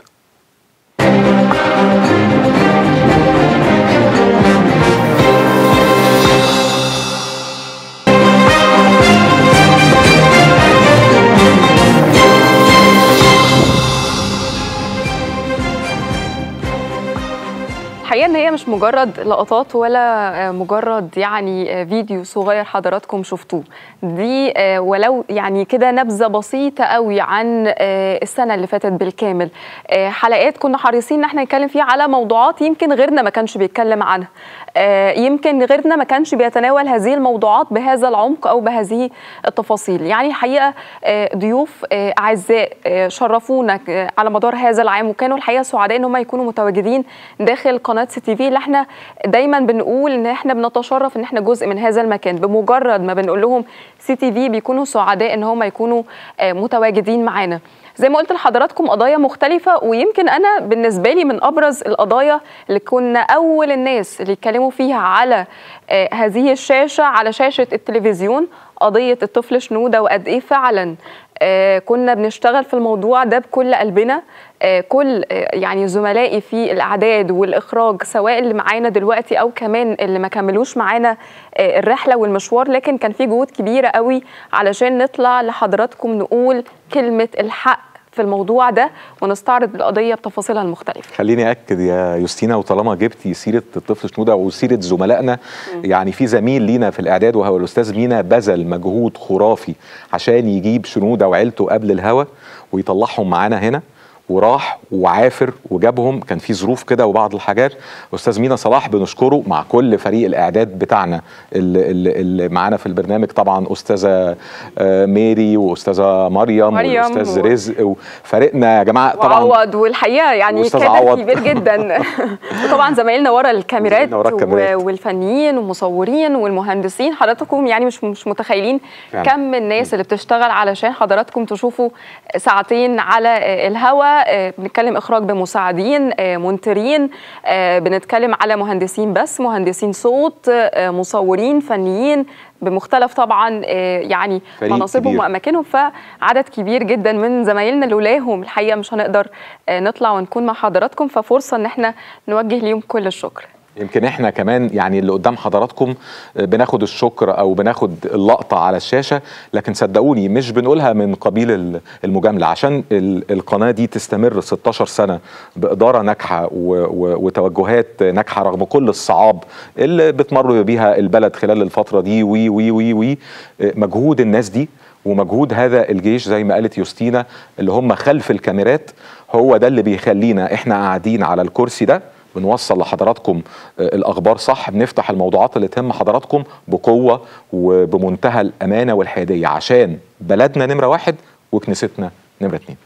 الحقيقة ان هي مش مجرد لقطات ولا آه، مجرد يعني آه، فيديو صغير حضراتكم شفتوه دي آه، ولو يعني كده نبذة بسيطة قوي عن آه، السنة اللي فاتت بالكامل آه، حلقات كنا حريصين ان احنا نتكلم فيها على موضوعات يمكن غيرنا ما كانش بيتكلم عنها آه، يمكن غيرنا ما كانش بيتناول هذه الموضوعات بهذا العمق او بهذه التفاصيل يعني الحقيقه آه، ضيوف آه، اعزاء آه، شرفونا آه، على مدار هذا العام وكانوا الحقيقه سعداء ان هم يكونوا متواجدين داخل قناه سي تي في اللي احنا دايما بنقول ان احنا بنتشرف ان احنا جزء من هذا المكان بمجرد ما بنقول لهم سي تي في بيكونوا سعداء ان هم يكونوا آه، متواجدين معانا زي ما قلت لحضراتكم قضايا مختلفة ويمكن أنا بالنسبة لي من أبرز القضايا اللي كنا أول الناس اللي يتكلموا فيها على آه، هذه الشاشة على شاشة التلفزيون قضيه الطفل شنوده وقد ايه فعلا آه كنا بنشتغل في الموضوع ده بكل قلبنا آه كل آه يعني زملائي في الاعداد والاخراج سواء اللي معانا دلوقتي او كمان اللي ما كملوش معانا آه الرحله والمشوار لكن كان في جهود كبيره قوي علشان نطلع لحضراتكم نقول كلمه الحق في الموضوع ده ونستعرض القضيه بتفاصيلها المختلفه. خليني اكد يا يوستينا وطالما جبتي سيره الطفل شنوده وسيره زملائنا يعني في زميل لينا في الاعداد وهو الاستاذ مينا بذل مجهود خرافي عشان يجيب شنوده وعيلته قبل الهوا ويطلعهم معانا هنا وراح وعافر وجابهم كان في ظروف كده وبعض الحاجات استاذ مينا صلاح بنشكره مع كل فريق الاعداد بتاعنا اللي, اللي, اللي معانا في البرنامج طبعا استاذه ميري واستاذه مريم, مريم واستاذ و... رزق وفريقنا يا جماعه طبعا وعوض والحقيقه يعني كادر كبير جدا وطبعا زمايلنا ورا الكاميرات ورا الكاميرات. والفنيين والمصورين والمهندسين حضراتكم يعني مش مش متخيلين يعني. كم الناس اللي بتشتغل علشان حضراتكم تشوفوا ساعتين على الهوا بنتكلم اخراج بمساعدين مونترين بنتكلم على مهندسين بس مهندسين صوت مصورين فنيين بمختلف طبعا يعني مناصبهم واماكنهم فعدد كبير جدا من زمايلنا لولاهم الحقيقه مش هنقدر نطلع ونكون مع حضراتكم ففرصه ان احنا نوجه ليهم كل الشكر يمكن احنا كمان يعني اللي قدام حضراتكم بناخد الشكر او بناخد اللقطه على الشاشه لكن صدقوني مش بنقولها من قبيل المجامله عشان القناه دي تستمر 16 سنه باداره ناجحه وتوجهات ناجحه رغم كل الصعاب اللي بتمر بيها البلد خلال الفتره دي وي وي وي وي مجهود الناس دي ومجهود هذا الجيش زي ما قالت يوستينا اللي هم خلف الكاميرات هو ده اللي بيخلينا احنا قاعدين على الكرسي ده بنوصل لحضراتكم الاخبار صح بنفتح الموضوعات اللي تهم حضراتكم بقوه وبمنتهى الامانه والحياديه عشان بلدنا نمره واحد وكنيستنا نمره اتنين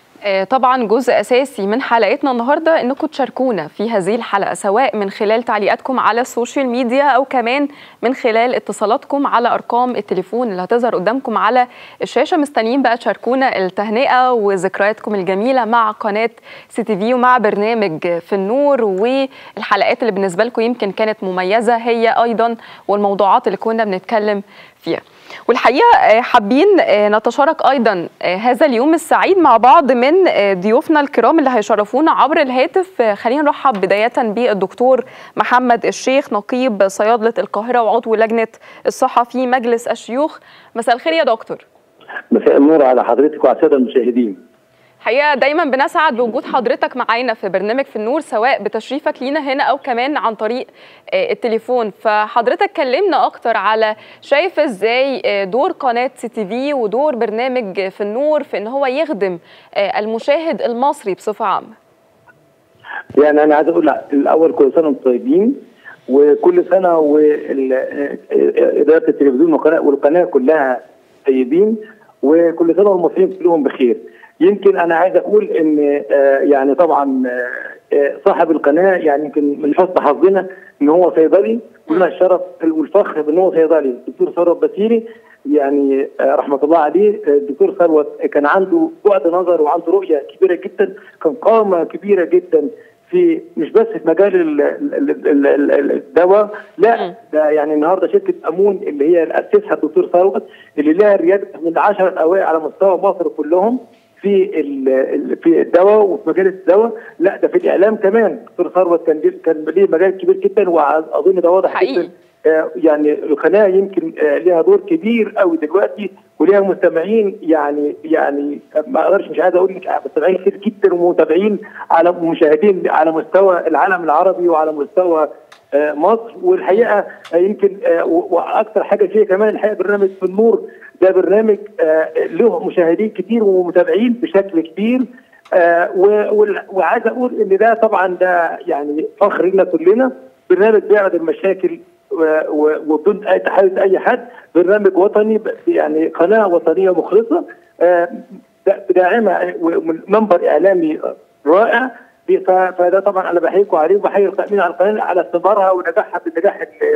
طبعا جزء اساسي من حلقتنا النهارده انكم تشاركونا في هذه الحلقه سواء من خلال تعليقاتكم على السوشيال ميديا او كمان من خلال اتصالاتكم على ارقام التليفون اللي هتظهر قدامكم على الشاشه مستنيين بقى تشاركونا التهنئه وذكرياتكم الجميله مع قناه سي تي في ومع برنامج في النور والحلقات اللي بالنسبه لكم يمكن كانت مميزه هي ايضا والموضوعات اللي كنا بنتكلم فيها والحقيقه حابين نتشارك ايضا هذا اليوم السعيد مع بعض من ضيوفنا الكرام اللي هيشرفونا عبر الهاتف خلينا نرحب بدايه بالدكتور محمد الشيخ نقيب صيادله القاهره وعضو لجنه الصحه في مجلس الشيوخ مساء الخير يا دكتور مساء النور على حضرتك وعلى الساده المشاهدين حقيقه دايما بنسعد بوجود حضرتك معانا في برنامج في النور سواء بتشريفك لينا هنا او كمان عن طريق التليفون فحضرتك كلمنا اكتر على شايف ازاي دور قناه سي تي في ودور برنامج في النور في ان هو يخدم المشاهد المصري بصفه عامه يعني انا عايز اقول الاول كل سنه وانتم طيبين وكل سنه واداره التلفزيون والقناه كلها طيبين وكل سنه والمصريين كلهم بخير يمكن انا عايز اقول ان يعني طبعا صاحب القناه يعني يمكن من حسن حظنا ان هو صيدلي ولنا الشرف والفخر بان هو صيدلي الدكتور ثروت بسيري يعني رحمه الله عليه الدكتور ثروت كان عنده بعد نظر وعنده رؤيه كبيره جدا كان قامه كبيره جدا في مش بس في مجال الدواء لا ده يعني النهارده شركه امون اللي هي اللي اسسها الدكتور ثروت اللي لها رياده من العشره الاوائل على مستوى مصر كلهم في في الدواء وفي مجال الدواء لا ده في الاعلام كمان دكتور ثروت كان كان ليه مجال كبير جدا واظن ده واضح حقيقي. جدا آه يعني القناه يمكن آه ليها دور كبير قوي دلوقتي وليها مستمعين يعني يعني ما اقدرش مش عايز اقول لك مستمعين كتير جدا ومتابعين على مشاهدين على مستوى العالم العربي وعلى مستوى آه مصر والحقيقه يمكن واكثر حاجه فيها كمان الحقيقه برنامج في النور ده برنامج له مشاهدين كتير ومتابعين بشكل كبير وعايز اقول ان ده طبعا ده يعني فخر لنا كلنا برنامج بيعرض المشاكل وبدون اي تحيز اي حد برنامج وطني يعني قناه وطنيه مخلصه داعمه منبر اعلامي رائع فده طبعا انا بحييكم عليه وبحيي القائمين على القناه على استمرارها ونجاحها بالنجاح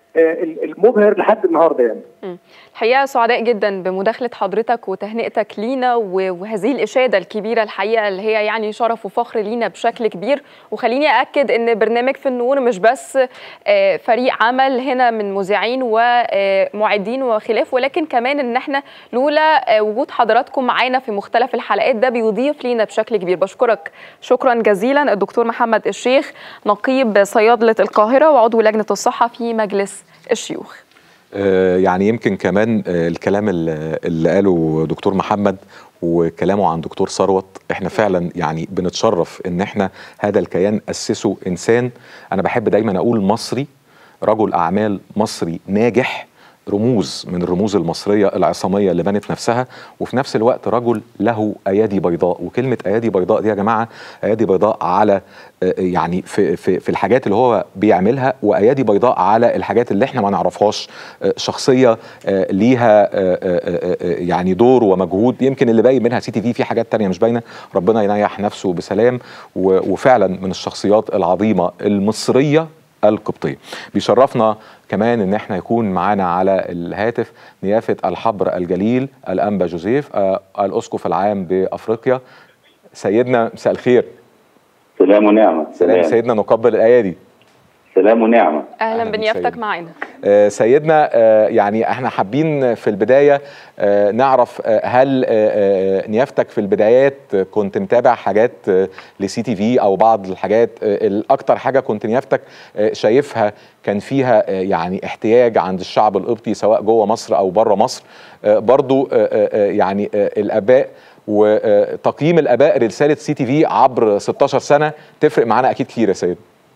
آه، المبهر لحد النهارده يعني الحقيقه سعداء جدا بمداخله حضرتك وتهنئتك لينا و- وهذه الاشاده الكبيره الحقيقه اللي هي يعني شرف وفخر لينا بشكل كبير وخليني اكد ان برنامج في النور مش بس آه، فريق عمل هنا من مذيعين ومعدين وخلاف ولكن كمان ان احنا لولا آه، وجود حضراتكم معانا في مختلف الحلقات ده بيضيف لينا بشكل كبير بشكرك شكرا جزيلا الدكتور محمد الشيخ نقيب صيادله القاهره وعضو لجنه الصحه في مجلس الشيوخ آه، يعني يمكن كمان آه، الكلام اللي اللي قاله دكتور محمد وكلامه عن دكتور ثروت احنا فعلا يعني بنتشرف ان احنا هذا الكيان اسسه انسان انا بحب دايما اقول مصري رجل اعمال مصري ناجح رموز من الرموز المصريه العصاميه اللي بنت نفسها وفي نفس الوقت رجل له ايادي بيضاء وكلمه ايادي بيضاء دي يا جماعه ايادي بيضاء على آه، يعني في في في الحاجات اللي هو بيعملها وايادي بيضاء على الحاجات اللي احنا ما نعرفهاش آه، شخصيه آه، ليها آه، آه، آه، آه، يعني دور ومجهود يمكن اللي باين منها سي تي في في حاجات تانية مش باينه ربنا ينيح نفسه بسلام و- وفعلا من الشخصيات العظيمه المصريه القبطيه بيشرفنا كمان ان احنا يكون معانا على الهاتف نيافه الحبر الجليل الانبا جوزيف آه، الاسقف العام بافريقيا سيدنا مساء الخير سلام ونعمة سلام سيدنا نقبل الايادي سلام ونعمة اهلا أهلاً بنيافتك سيدنا. معانا آه، سيدنا آه، يعني احنا حابين في البدايه آه، نعرف آه، هل آه، آه، نيافتك في البدايات آه، كنت متابع حاجات لسي تي في او بعض الحاجات آه، الاكتر حاجه كنت نيافتك آه، شايفها كان فيها آه، يعني احتياج عند الشعب القبطي سواء جوه مصر او بره مصر آه، برضو آه، آه، آه، يعني آه، الاباء وتقييم الاباء رساله سي تي في عبر 16 سنه تفرق معانا اكيد كتير يا سيد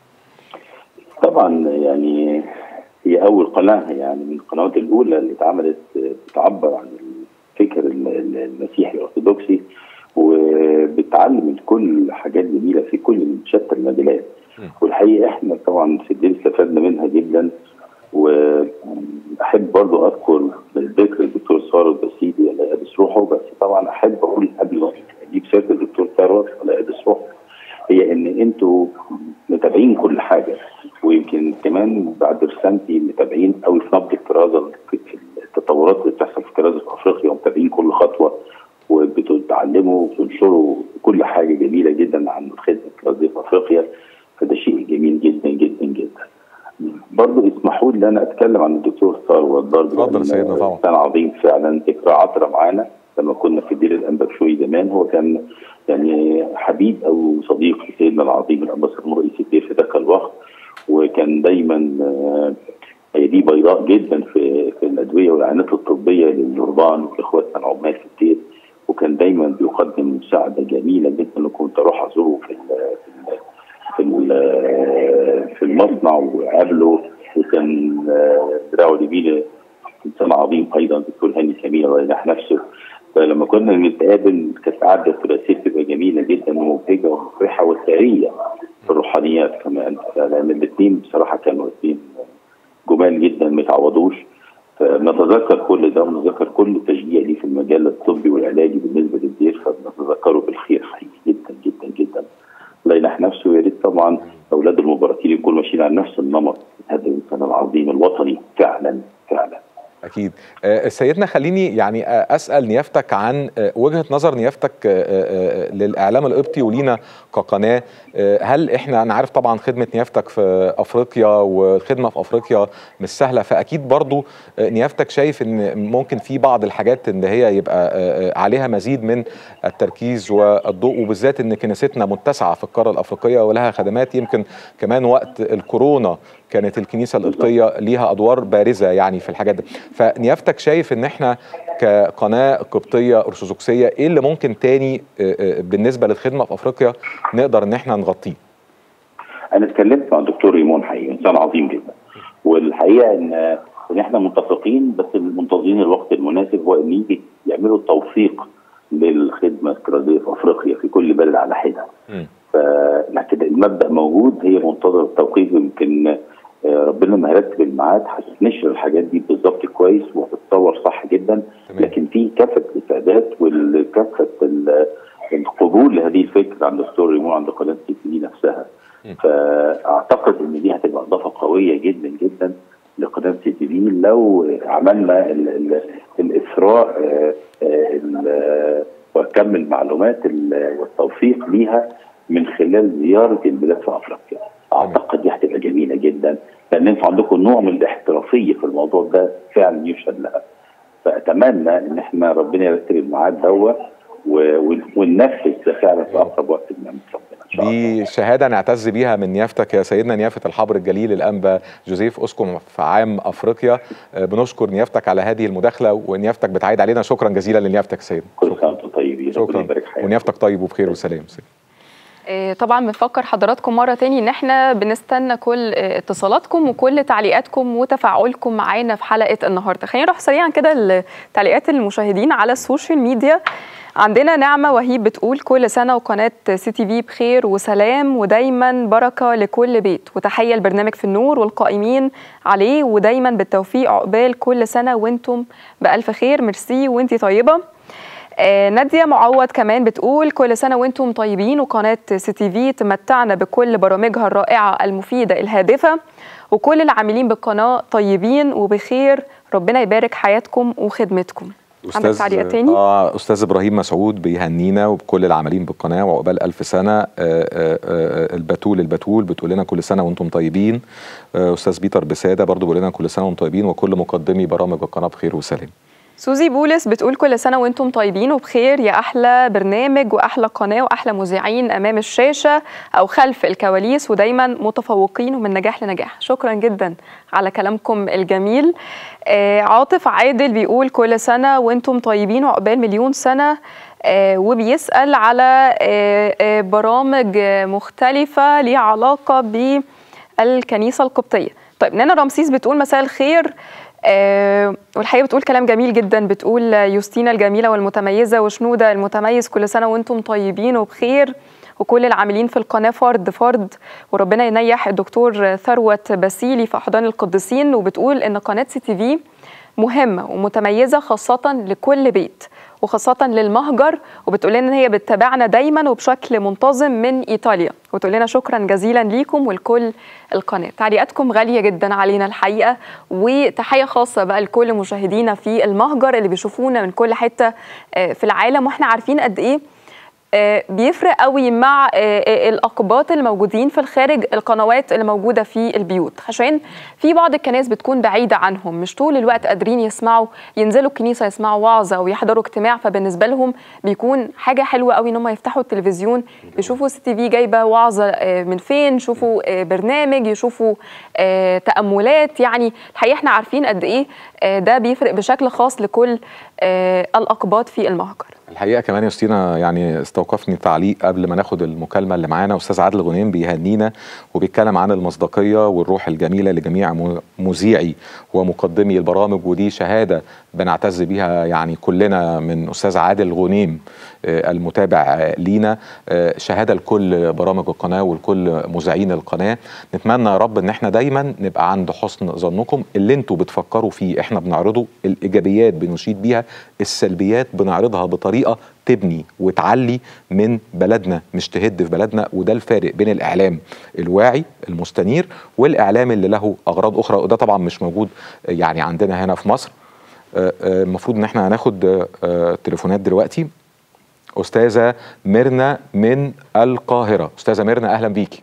طبعا يعني هي أول قناة يعني من القنوات الأولى اللي اتعملت بتعبر عن الفكر ال- ال- المسيحي الأرثوذكسي وبتعلم الكل حاجات جميلة في كل شتى المجالات والحقيقة احنا طبعا في الدين استفدنا منها جدا واحب برضو اذكر ذكر الدكتور ثروت بسيدي الله يقدس روحه بس طبعا احب اقول قبل ما اجيب سيره الدكتور ثروت الله يقدس روحه هي ان انتوا متابعين كل حاجه ويمكن كمان بعد رسالتي متابعين قوي في نبض الكرازه في التطورات اللي بتحصل في الكرازه في افريقيا ومتابعين كل خطوه وبتتعلموا وبتنشروا كل حاجه جميله جدا عن الخدمه الكرازيه في افريقيا فده شيء جميل جدا جدا جدا. برضه اسمحوا لي ان انا اتكلم عن الدكتور ثروت برضه اتفضل يا سيدنا طبعا. كان عظيم فعلا ذكرى عطره معانا لما كنا في دير الانبكشوي زمان هو كان يعني حبيب او صديق سيدنا العظيم الانباصر رئيس الدير في ذاك الوقت وكان دايما آه، ايديه بيضاء جدا في في الادويه والعنايات الطبيه للرهبان واخواتنا العمال في الدير وكان دايما بيقدم مساعده جميله جدا وكنت اروح ازوره في ال- في ال- في ال- في المصنع وقابله وكان آه، دراعه اليمين انسان عظيم ايضا دكتور هاني سمير الله يرحم نفسه فلما كنا بنتقابل كانت قعده ثلاثيه بتبقى جميله جدا ومبهجه ومفرحه وثريه في الروحانيات كمان لان الاثنين بصراحه كانوا اثنين جمال جدا ما يتعوضوش فنتذكر كل ده ونتذكر كل تشجيع ليه في المجال الطبي والعلاجي بالنسبه للدير فبنتذكره بالخير حقيقي جدا جدا جدا الله ينح نفسه ويا ريت طبعا اولاد المباراتين يكونوا ماشيين على نفس النمط هذا الانسان العظيم الوطني فعلا فعلا اكيد آه، سيدنا خليني يعني آه، اسال نيافتك عن آه، وجهه نظر نيافتك آه، آه، آه، للاعلام القبطي ولينا كقناه آه، هل احنا انا عارف طبعا خدمه نيافتك في افريقيا والخدمه في افريقيا مش سهله فاكيد برضو آه، نيافتك شايف ان ممكن في بعض الحاجات ان هي يبقى آه، آه، عليها مزيد من التركيز والضوء وبالذات ان كنيستنا متسعه في القاره الافريقيه ولها خدمات يمكن كمان وقت الكورونا كانت الكنيسه القبطيه ليها ادوار بارزه يعني في الحاجات دي فنيافتك شايف ان احنا كقناه قبطيه ارثوذكسيه ايه اللي ممكن تاني آه، آه، بالنسبه للخدمه في افريقيا نقدر ان احنا نغطيه انا اتكلمت مع الدكتور ريمون حقيقي انسان عظيم جدا والحقيقه ان ان احنا متفقين بس منتظرين الوقت المناسب هو ان يجي يعملوا توثيق للخدمه الكرازيه في افريقيا في كل بلد على حده مم. فلكن المبدا موجود هي منتظر التوقيت يمكن آه، ربنا ما هيرتب الميعاد هتنشر الحاجات دي بالظبط كويس وهتتصور صح جدا تمام. لكن في كافه الاستعداد وكافه ال- القبول لهذه الفكره عند الدكتور ريمون عند قناه سي تي في نفسها مم. فاعتقد ان دي هتبقى اضافه قويه جدا جدا لقناه سي تي في لو عملنا ال ال الاثراء آه، آه، ال- وكم المعلومات ال- والتوثيق ليها من خلال زياره البلاد في افريقيا. اعتقد دي هتبقى جميله جدا لان انتوا عندكم نوع من الاحترافيه في الموضوع ده فعلا يشهد لها. فاتمنى ان احنا ربنا يرتب الميعاد دوت و- ون- وننفذ ده فعلا في اقرب وقت من ربنا ان شاء الله. دي شهاده نعتز بيها من نيافتك يا سيدنا نيافه الحبر الجليل الانبا جوزيف اسكم في عام افريقيا آه، بنشكر نيافتك على هذه المداخله ونيافتك بتعيد علينا شكرا جزيلا لنيافتك يا سيدنا كل سنه وانتم طيبين ربنا شكرا يبارك حياتكم. ونيافتك طيب وبخير وسلام سيدنا. آه، طبعا بنفكر حضراتكم مرة تاني ان احنا بنستنى كل آه، اتصالاتكم وكل تعليقاتكم وتفاعلكم معانا في حلقة النهاردة خلينا نروح سريعا كده لتعليقات المشاهدين على السوشيال ميديا عندنا نعمة وهيب بتقول كل سنة وقناة سي تي في بخير وسلام ودايما بركة لكل بيت وتحية البرنامج في النور والقائمين عليه ودايما بالتوفيق عقبال كل سنة وانتم بألف خير ميرسي وانتي طيبة آه، نادية معوض كمان بتقول كل سنة وانتم طيبين وقناة سي تي في تمتعنا بكل برامجها الرائعة المفيدة الهادفة وكل العاملين بالقناة طيبين وبخير ربنا يبارك حياتكم وخدمتكم عندك تعليق تاني؟ اه استاذ ابراهيم مسعود بيهنينا وبكل العاملين بالقناه وعقبال الف سنه آه آه آه البتول البتول بتقول لنا كل سنه وانتم طيبين آه استاذ بيتر بساده برضو بيقول لنا كل سنه وانتم طيبين وكل مقدمي برامج القناه بخير وسلام سوزي بولس بتقول كل سنة وانتم طيبين وبخير يا أحلى برنامج وأحلى قناة وأحلى مذيعين أمام الشاشة أو خلف الكواليس ودايما متفوقين ومن نجاح لنجاح شكرا جدا على كلامكم الجميل آه عاطف عادل بيقول كل سنة وانتم طيبين وعقبال مليون سنة آه وبيسأل على آه آه برامج آه مختلفة ليها علاقة بالكنيسة القبطية طيب نانا رمسيس بتقول مساء الخير آه والحقيقه بتقول كلام جميل جدا بتقول يوستينا الجميله والمتميزه وشنوده المتميز كل سنه وانتم طيبين وبخير وكل العاملين في القناه فرد فرد وربنا ينيح الدكتور ثروت باسيلي في احضان القديسين وبتقول ان قناه سي تي في مهمه ومتميزه خاصه لكل بيت وخاصة للمهجر وبتقول لنا ان هي بتتابعنا دايما وبشكل منتظم من ايطاليا وتقول لنا شكرا جزيلا ليكم ولكل القناة تعليقاتكم غالية جدا علينا الحقيقة وتحية خاصة بقى لكل مشاهدينا في المهجر اللي بيشوفونا من كل حتة آه، في العالم واحنا عارفين قد ايه آه، بيفرق قوي مع آه، آه، الاقباط الموجودين في الخارج القنوات اللي موجوده في البيوت عشان في بعض الكنائس بتكون بعيده عنهم مش طول الوقت قادرين يسمعوا ينزلوا الكنيسه يسمعوا وعظه او يحضروا اجتماع فبالنسبه لهم بيكون حاجه حلوه قوي ان هم يفتحوا التلفزيون يشوفوا سي تي في جايبه وعظه آه، من فين يشوفوا آه، برنامج يشوفوا آه، تاملات يعني الحقيقه احنا عارفين قد ايه آه، ده بيفرق بشكل خاص لكل آه، الاقباط في المهجر الحقيقه كمان يا ستينا يعني استوقفني تعليق قبل ما ناخد المكالمه اللي معانا استاذ عادل غنيم بيهنينا وبيتكلم عن المصداقيه والروح الجميله لجميع م- مذيعي ومقدمي البرامج ودي شهاده بنعتز بيها يعني كلنا من استاذ عادل غنيم آه، المتابع آه، لينا آه، شهاده لكل برامج القناه ولكل مذيعين القناه نتمنى يا رب ان احنا دايما نبقى عند حسن ظنكم اللي انتوا بتفكروا فيه احنا بنعرضه الايجابيات بنشيد بيها السلبيات بنعرضها بطريقه تبني وتعلي من بلدنا مش تهد في بلدنا وده الفارق بين الاعلام الواعي المستنير والاعلام اللي له اغراض اخرى وده طبعا مش موجود آه، يعني عندنا هنا في مصر آه، آه، المفروض ان احنا هناخد آه، آه، تليفونات دلوقتي استاذه ميرنا من القاهره استاذه ميرنا اهلا بيكي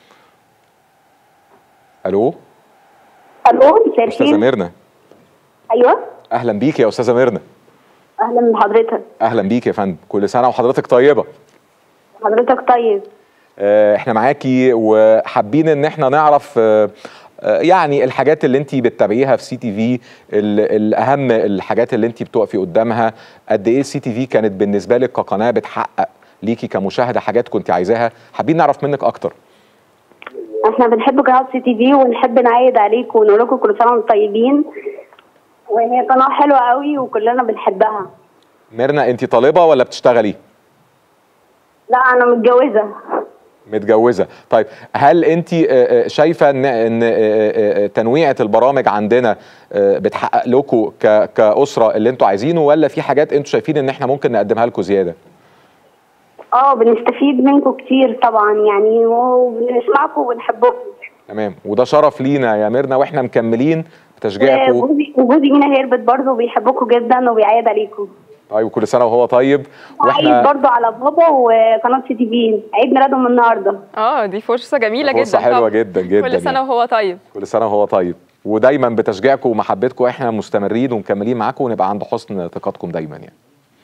الو الو مساء استاذه الخير ميرنا ايوه اهلا بيكي يا استاذه ميرنا اهلا بحضرتك اهلا بيكي يا فندم كل سنه وحضرتك طيبه حضرتك طيب آه، احنا معاكي وحابين ان احنا نعرف آه، آه، يعني الحاجات اللي انت بتتابعيها في سي تي في ال- الاهم الحاجات اللي انت بتقفي قدامها قد ايه سي تي في كانت بالنسبه لك كقناه بتحقق ليكي كمشاهده حاجات كنت عايزاها حابين نعرف منك اكتر احنا بنحب قناه سي تي في ونحب نعيد عليكم ونقول لكم كل سنه وانتم طيبين وهي قناه حلوه قوي وكلنا بنحبها ميرنا انت طالبه ولا بتشتغلي لا انا متجوزه متجوزه طيب هل انت شايفه ان ان آه، آه، تنويعه البرامج عندنا آه، بتحقق لكم ك- كاسره اللي انتوا عايزينه ولا في حاجات انتوا شايفين ان احنا ممكن نقدمها لكم زياده اه بنستفيد منكم كتير طبعا يعني وبنسمعكم وبنحبكم تمام وده شرف لينا يا ميرنا واحنا مكملين بتشجيعكم وجوزي وجوزي هنا هيربت برضه بيحبكم جدا وبيعيد عليكم طيب كل سنه وهو طيب وعيد برضه على بابا وقناه سي تي في عيد ميلادهم النهارده اه دي فرصه جميله فرصة جدا حلوه طبعاً. جدا جدا كل سنه يعني. وهو طيب كل سنه وهو طيب ودايما بتشجيعكم ومحبتكم احنا مستمرين ومكملين معاكم ونبقى عند حسن ثقتكم دايما يعني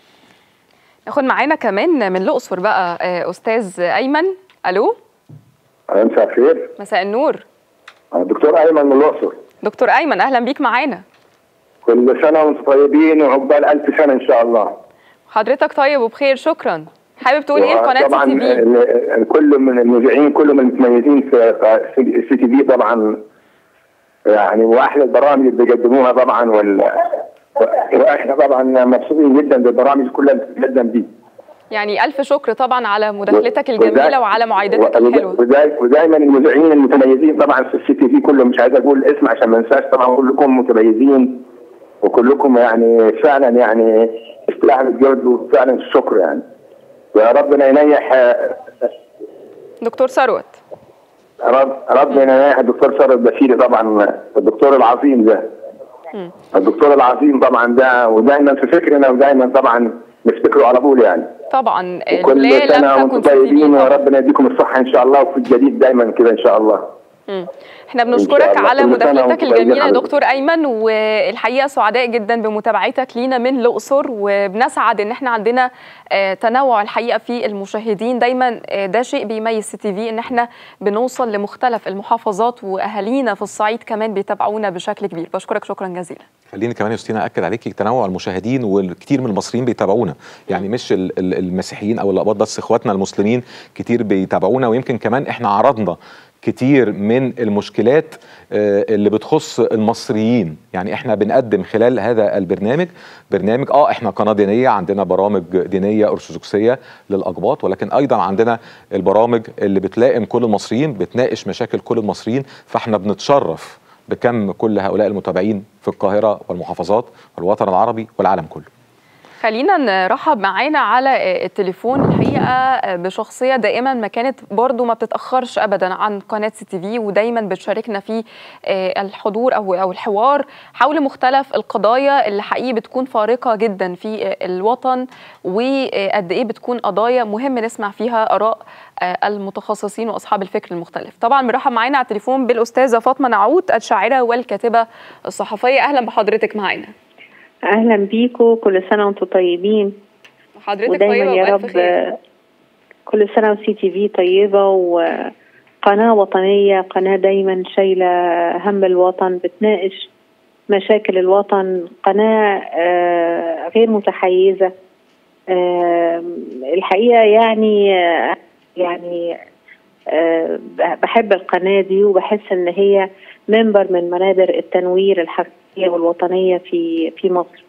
ناخد معانا كمان من الاقصر بقى آه، استاذ ايمن الو مساء الخير مساء النور دكتور ايمن من الاقصر دكتور ايمن اهلا بيك معانا كل سنه وانتم طيبين وعقبال الف سنه ان شاء الله حضرتك طيب وبخير شكرا حابب تقول ايه لقناه طبعا سي تي في ال- ال- كل من المذيعين كلهم المتميزين في سي تي في طبعا يعني واحلى البرامج اللي بيقدموها طبعا وال واحنا طبعا مبسوطين جدا بالبرامج كلها اللي بتقدم دي يعني الف شكر طبعا على مداخلتك الجميله وعلى معايدتك الحلوه ودائما المذيعين المتميزين طبعا في السي تي في كلهم مش عايز اقول الاسم عشان ما انساش طبعا كلكم متميزين وكلكم يعني فعلا يعني استلاح الجهد وفعلا الشكر يعني يا ربنا ينيح دكتور ثروت رب ربنا ينيح الدكتور ثروت بشيري طبعا الدكتور العظيم ده مم. الدكتور العظيم طبعا ده ودايما في فكرنا ودايما طبعا نفتكره على طول يعني طبعا وكل لولا لم سنه تكن وانتم سي تي في طيبين طبعاً. وربنا يديكم الصحه ان شاء الله وفي الجديد دايما كده ان شاء الله مم. احنا بنشكرك الله. على كل سنة مداخلتك وانتم طيبين الجميله يا حضرتك. دكتور ايمن والحقيقه سعداء جدا بمتابعتك لينا من الاقصر وبنسعد ان احنا عندنا آه، تنوع الحقيقه في المشاهدين دايما آه، ده شيء بيميز سي تي في ان احنا بنوصل لمختلف المحافظات واهالينا في الصعيد كمان بيتابعونا بشكل كبير بشكرك شكرا جزيلا خليني كمان يا يوستينا اكد عليكي تنوع المشاهدين والكثير من المصريين بيتابعونا يعني مش ال- ال- المسيحيين او الاباط بس اخواتنا المسلمين كتير بيتابعونا ويمكن كمان احنا عرضنا كتير من المشكلات آه، اللي بتخص المصريين يعني احنا بنقدم خلال هذا البرنامج برنامج اه احنا قناه دينيه عندنا برامج دينيه ارثوذكسيه للاقباط ولكن ايضا عندنا البرامج اللي بتلائم كل المصريين بتناقش مشاكل كل المصريين فاحنا بنتشرف بكم كل هؤلاء المتابعين في القاهرة والمحافظات والوطن العربي والعالم كله خلينا نرحب معانا على التليفون الحقيقه بشخصيه دائما ما كانت برضو ما بتتاخرش ابدا عن قناه سي تي في ودايما بتشاركنا في الحضور او او الحوار حول مختلف القضايا اللي حقيقي بتكون فارقه جدا في الوطن وقد ايه بتكون قضايا مهم نسمع فيها اراء المتخصصين واصحاب الفكر المختلف طبعا بنرحب معانا على التليفون بالاستاذه فاطمه نعوت الشاعره والكاتبه الصحفيه اهلا بحضرتك معانا اهلا بيكم كل سنه وانتم طيبين حضرتك ودايما طيبه يا وبألف رب خير. كل سنه وسي تي في طيبه وقناه وطنيه قناه دايما شايله هم الوطن بتناقش مشاكل الوطن قناه آه، غير متحيزه آه، الحقيقه يعني آه، يعني آه، بحب القناه دي وبحس ان هي منبر من منابر التنوير الحقيقيه والوطنيه في في مصر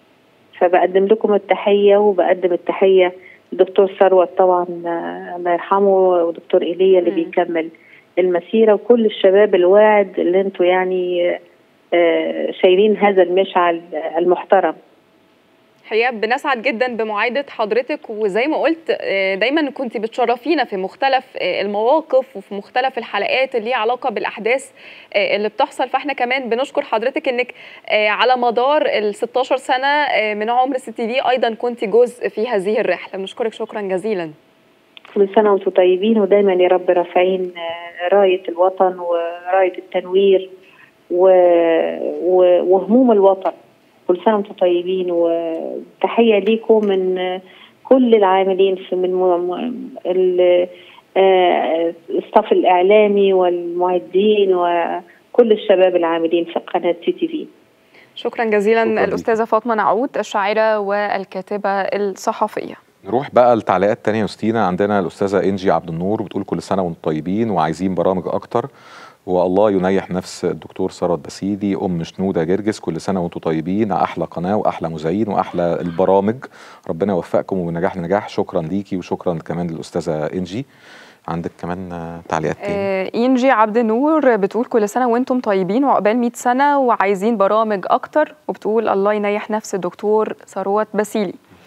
فبقدم لكم التحيه وبقدم التحيه للدكتور ثروت طبعا آه، الله يرحمه ودكتور ايليا اللي مم. بيكمل المسيره وكل الشباب الواعد اللي انتوا يعني آه، شايلين هذا المشعل المحترم الحقيقه بنسعد جدا بمعايده حضرتك وزي ما قلت آه، دايما كنت بتشرفينا في مختلف آه، المواقف وفي مختلف الحلقات اللي ليها علاقه بالاحداث آه، اللي بتحصل فاحنا كمان بنشكر حضرتك انك آه، على مدار ال 16 سنه آه، من عمر سي تي في ايضا كنت جزء في هذه الرحله بنشكرك شكرا جزيلا كل سنه وانتم طيبين ودايما يا رب رافعين آه، رايه الوطن ورايه التنوير و... و... وهموم الوطن كل سنه وانتم طيبين وتحيه ليكم من آه، كل العاملين في من م... م... ال... آه، الصف الاعلامي والمعدين وكل الشباب العاملين في قناه سي تي في شكرا جزيلا شكراً ليك. الاستاذه فاطمه نعود الشاعره والكاتبه الصحفيه نروح بقى لتعليقات تانية يا يوستينا عندنا الأستاذة إنجي عبد النور بتقول كل سنة وانتم طيبين وعايزين برامج أكتر والله ينيح نفس الدكتور ثروت بسيدي أم شنودة جرجس كل سنة وانتم طيبين أحلى قناة وأحلى مذيعين وأحلى البرامج ربنا يوفقكم ومن نجاح لنجاح شكرا ليكي وشكرا كمان للأستاذة إنجي عندك كمان آه، تعليقات تاني آه، إنجي عبد النور بتقول كل سنة وانتم طيبين وعقبال 100 سنة وعايزين برامج أكتر وبتقول الله ينيح نفس الدكتور ثروت بسيلي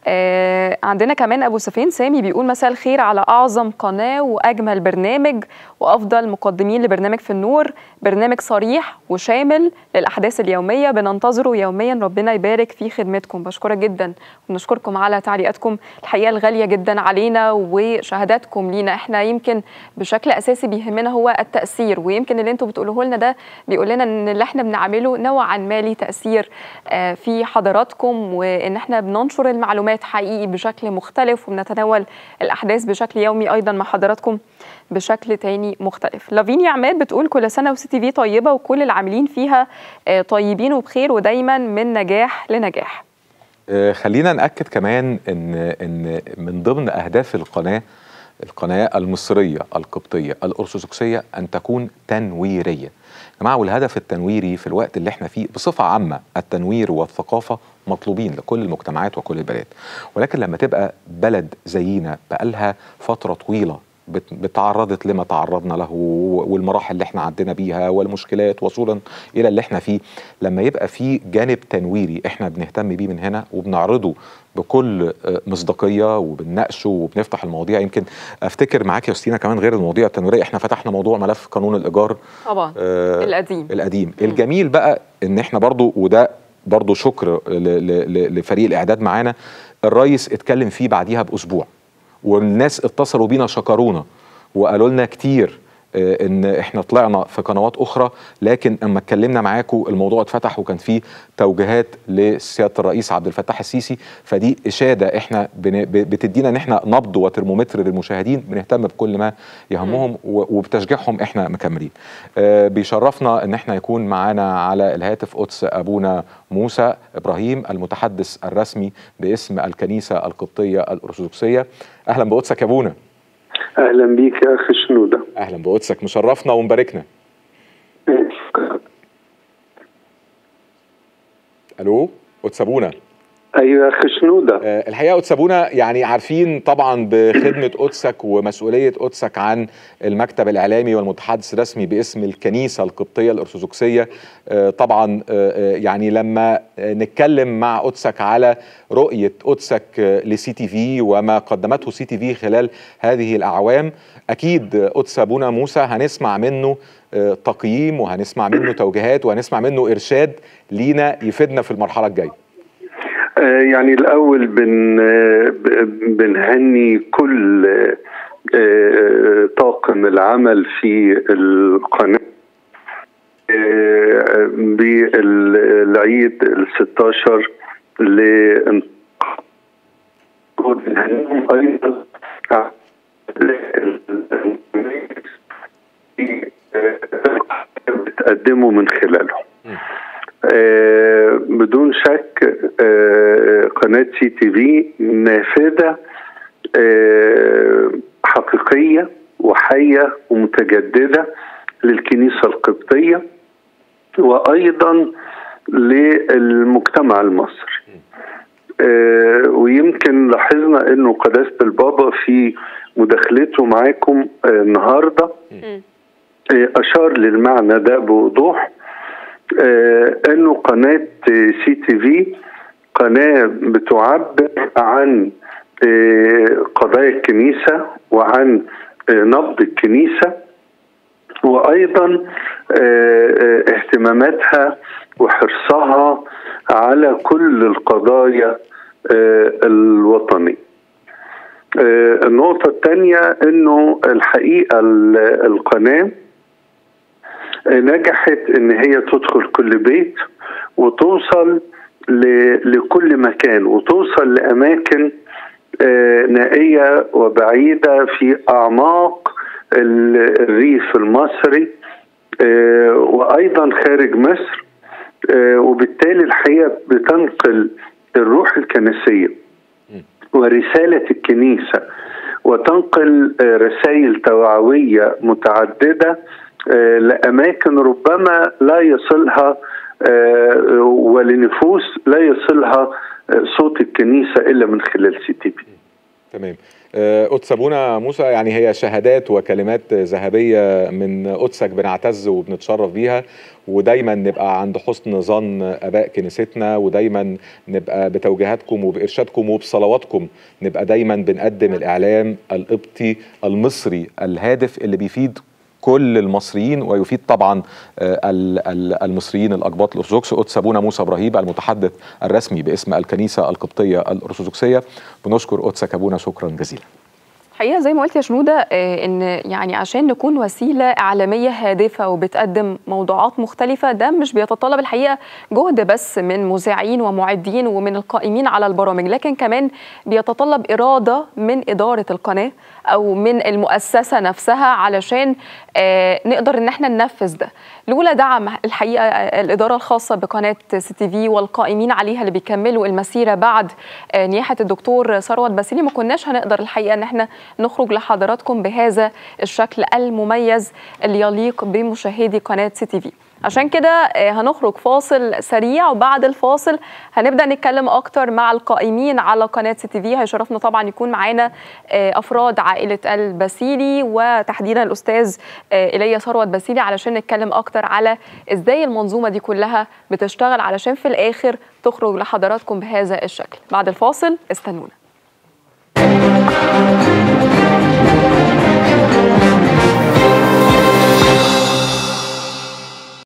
آه عندنا كمان ابو سفين سامي بيقول مساء الخير على اعظم قناه واجمل برنامج وافضل مقدمين لبرنامج في النور برنامج صريح وشامل للاحداث اليوميه بننتظره يوميا ربنا يبارك في خدمتكم بشكرك جدا ونشكركم على تعليقاتكم الحقيقه الغاليه جدا علينا وشهاداتكم لينا احنا يمكن بشكل اساسي بيهمنا هو التاثير ويمكن اللي انتم بتقولوه لنا ده بيقول لنا ان اللي احنا بنعمله نوعا ما ليه تاثير آه في حضراتكم وان احنا بننشر المعلومات حقيقي بشكل مختلف وبنتناول الاحداث بشكل يومي ايضا مع حضراتكم بشكل تاني مختلف لافينيا عماد بتقول كل سنه وسي تي في طيبه وكل العاملين فيها طيبين وبخير ودايما من نجاح لنجاح خلينا ناكد كمان ان ان من ضمن اهداف القناه القناه المصريه القبطيه الارثوذكسيه ان تكون تنويريه يا جماعه والهدف التنويري في الوقت اللي احنا فيه بصفه عامه التنوير والثقافه مطلوبين لكل المجتمعات وكل البلاد ولكن لما تبقى بلد زينا بقالها فتره طويله بتعرضت لما تعرضنا له والمراحل اللي احنا عدينا بيها والمشكلات وصولا الى اللي احنا فيه لما يبقى في جانب تنويري احنا بنهتم بيه من هنا وبنعرضه بكل مصداقيه وبنناقشه وبنفتح المواضيع يمكن افتكر معاك يا استينا كمان غير المواضيع التنويريه احنا فتحنا موضوع ملف قانون الايجار طبعا آه القديم القديم م. الجميل بقى ان احنا برضو وده برضو شكر لفريق الاعداد معانا الرئيس اتكلم فيه بعديها باسبوع والناس اتصلوا بينا شكرونا وقالوا لنا كتير ان احنا طلعنا في قنوات اخرى لكن اما اتكلمنا معاكم الموضوع اتفتح وكان فيه توجيهات لسياده الرئيس عبد الفتاح السيسي فدي اشاده احنا بتدينا ان احنا نبض وترمومتر للمشاهدين بنهتم بكل ما يهمهم وبتشجيعهم احنا مكملين. بيشرفنا ان احنا يكون معانا على الهاتف قدس ابونا موسى ابراهيم المتحدث الرسمي باسم الكنيسه القبطيه الارثوذكسيه. اهلا بقدسك يا ابونا. اهلا بيك يا اخي شنوده اهلا بقدسك مشرفنا ومباركنا الو قدس ابونا ايوه يا اخي شنوده أه الحقيقه قدس ابونا يعني عارفين طبعا بخدمه قدسك ومسؤوليه قدسك عن المكتب الاعلامي والمتحدث الرسمي باسم الكنيسه القبطيه الارثوذكسيه أه طبعا أه يعني لما نتكلم مع قدسك على رؤيه قدسك لسي تي في وما قدمته سي تي في خلال هذه الاعوام اكيد قدس ابونا موسى هنسمع منه تقييم وهنسمع منه توجيهات وهنسمع منه ارشاد لينا يفيدنا في المرحله الجايه يعني الاول بن بنهني كل طاقم العمل في القناه بالعيد ال 16 ل ايضا بتقدمه من خلاله آه بدون شك آه قناة سي تي في نافذة آه حقيقية وحية ومتجددة للكنيسة القبطية وأيضا للمجتمع المصري ويمكن لاحظنا انه قداسة البابا في مداخلته معاكم النهارده اشار للمعنى ده بوضوح آه انه قناه سي تي في قناه بتعبر عن آه قضايا الكنيسه وعن آه نبض الكنيسه وايضا اهتماماتها وحرصها على كل القضايا الوطنيه النقطة الثانية انه الحقيقة القناة نجحت ان هي تدخل كل بيت وتوصل لكل مكان وتوصل لاماكن نائيه وبعيده في اعماق الريف المصري وايضا خارج مصر وبالتالي الحقيقه بتنقل الروح الكنسيه ورساله الكنيسه وتنقل رسائل توعويه متعدده لاماكن ربما لا يصلها ولنفوس لا يصلها صوت الكنيسه الا من خلال سي تي بي. تمام آه، قدس ابونا موسى يعني هي شهادات وكلمات ذهبيه من قدسك بنعتز وبنتشرف بيها ودايما نبقى عند حسن ظن اباء كنيستنا ودايما نبقى بتوجيهاتكم وبارشادكم وبصلواتكم نبقى دايما بنقدم الاعلام القبطي المصري الهادف اللي بيفيد كل المصريين ويفيد طبعا آه، ال- ال- المصريين الاقباط الارثوذكس قدس ابونا موسى ابراهيم المتحدث الرسمي باسم الكنيسه القبطيه الارثوذكسيه بنشكر قدسك ابونا شكرا جزيلا حقيقة زي ما قلت يا شنودة آه، إن يعني عشان نكون وسيلة إعلامية هادفة وبتقدم موضوعات مختلفة ده مش بيتطلب الحقيقة جهد بس من مذيعين ومعدين ومن القائمين على البرامج لكن كمان بيتطلب إرادة من إدارة القناة أو من المؤسسة نفسها علشان آه، نقدر إن احنا ننفذ ده لولا دعم الحقيقة آه، الإدارة الخاصة بقناة سي تي في والقائمين عليها اللي بيكملوا المسيرة بعد آه، نياحة الدكتور ثروت باسيلي ما كناش هنقدر الحقيقة إن احنا نخرج لحضراتكم بهذا الشكل المميز اللي يليق بمشاهدي قناة سي تي في عشان كده آه، هنخرج فاصل سريع وبعد الفاصل هنبدا نتكلم اكتر مع القائمين على قناه سي تي في هيشرفنا طبعا يكون معانا آه، افراد عائله الباسيلي وتحديدا الاستاذ آه، ايليا ثروت باسيلي علشان نتكلم اكتر على ازاي المنظومه دي كلها بتشتغل علشان في الاخر تخرج لحضراتكم بهذا الشكل بعد الفاصل استنونا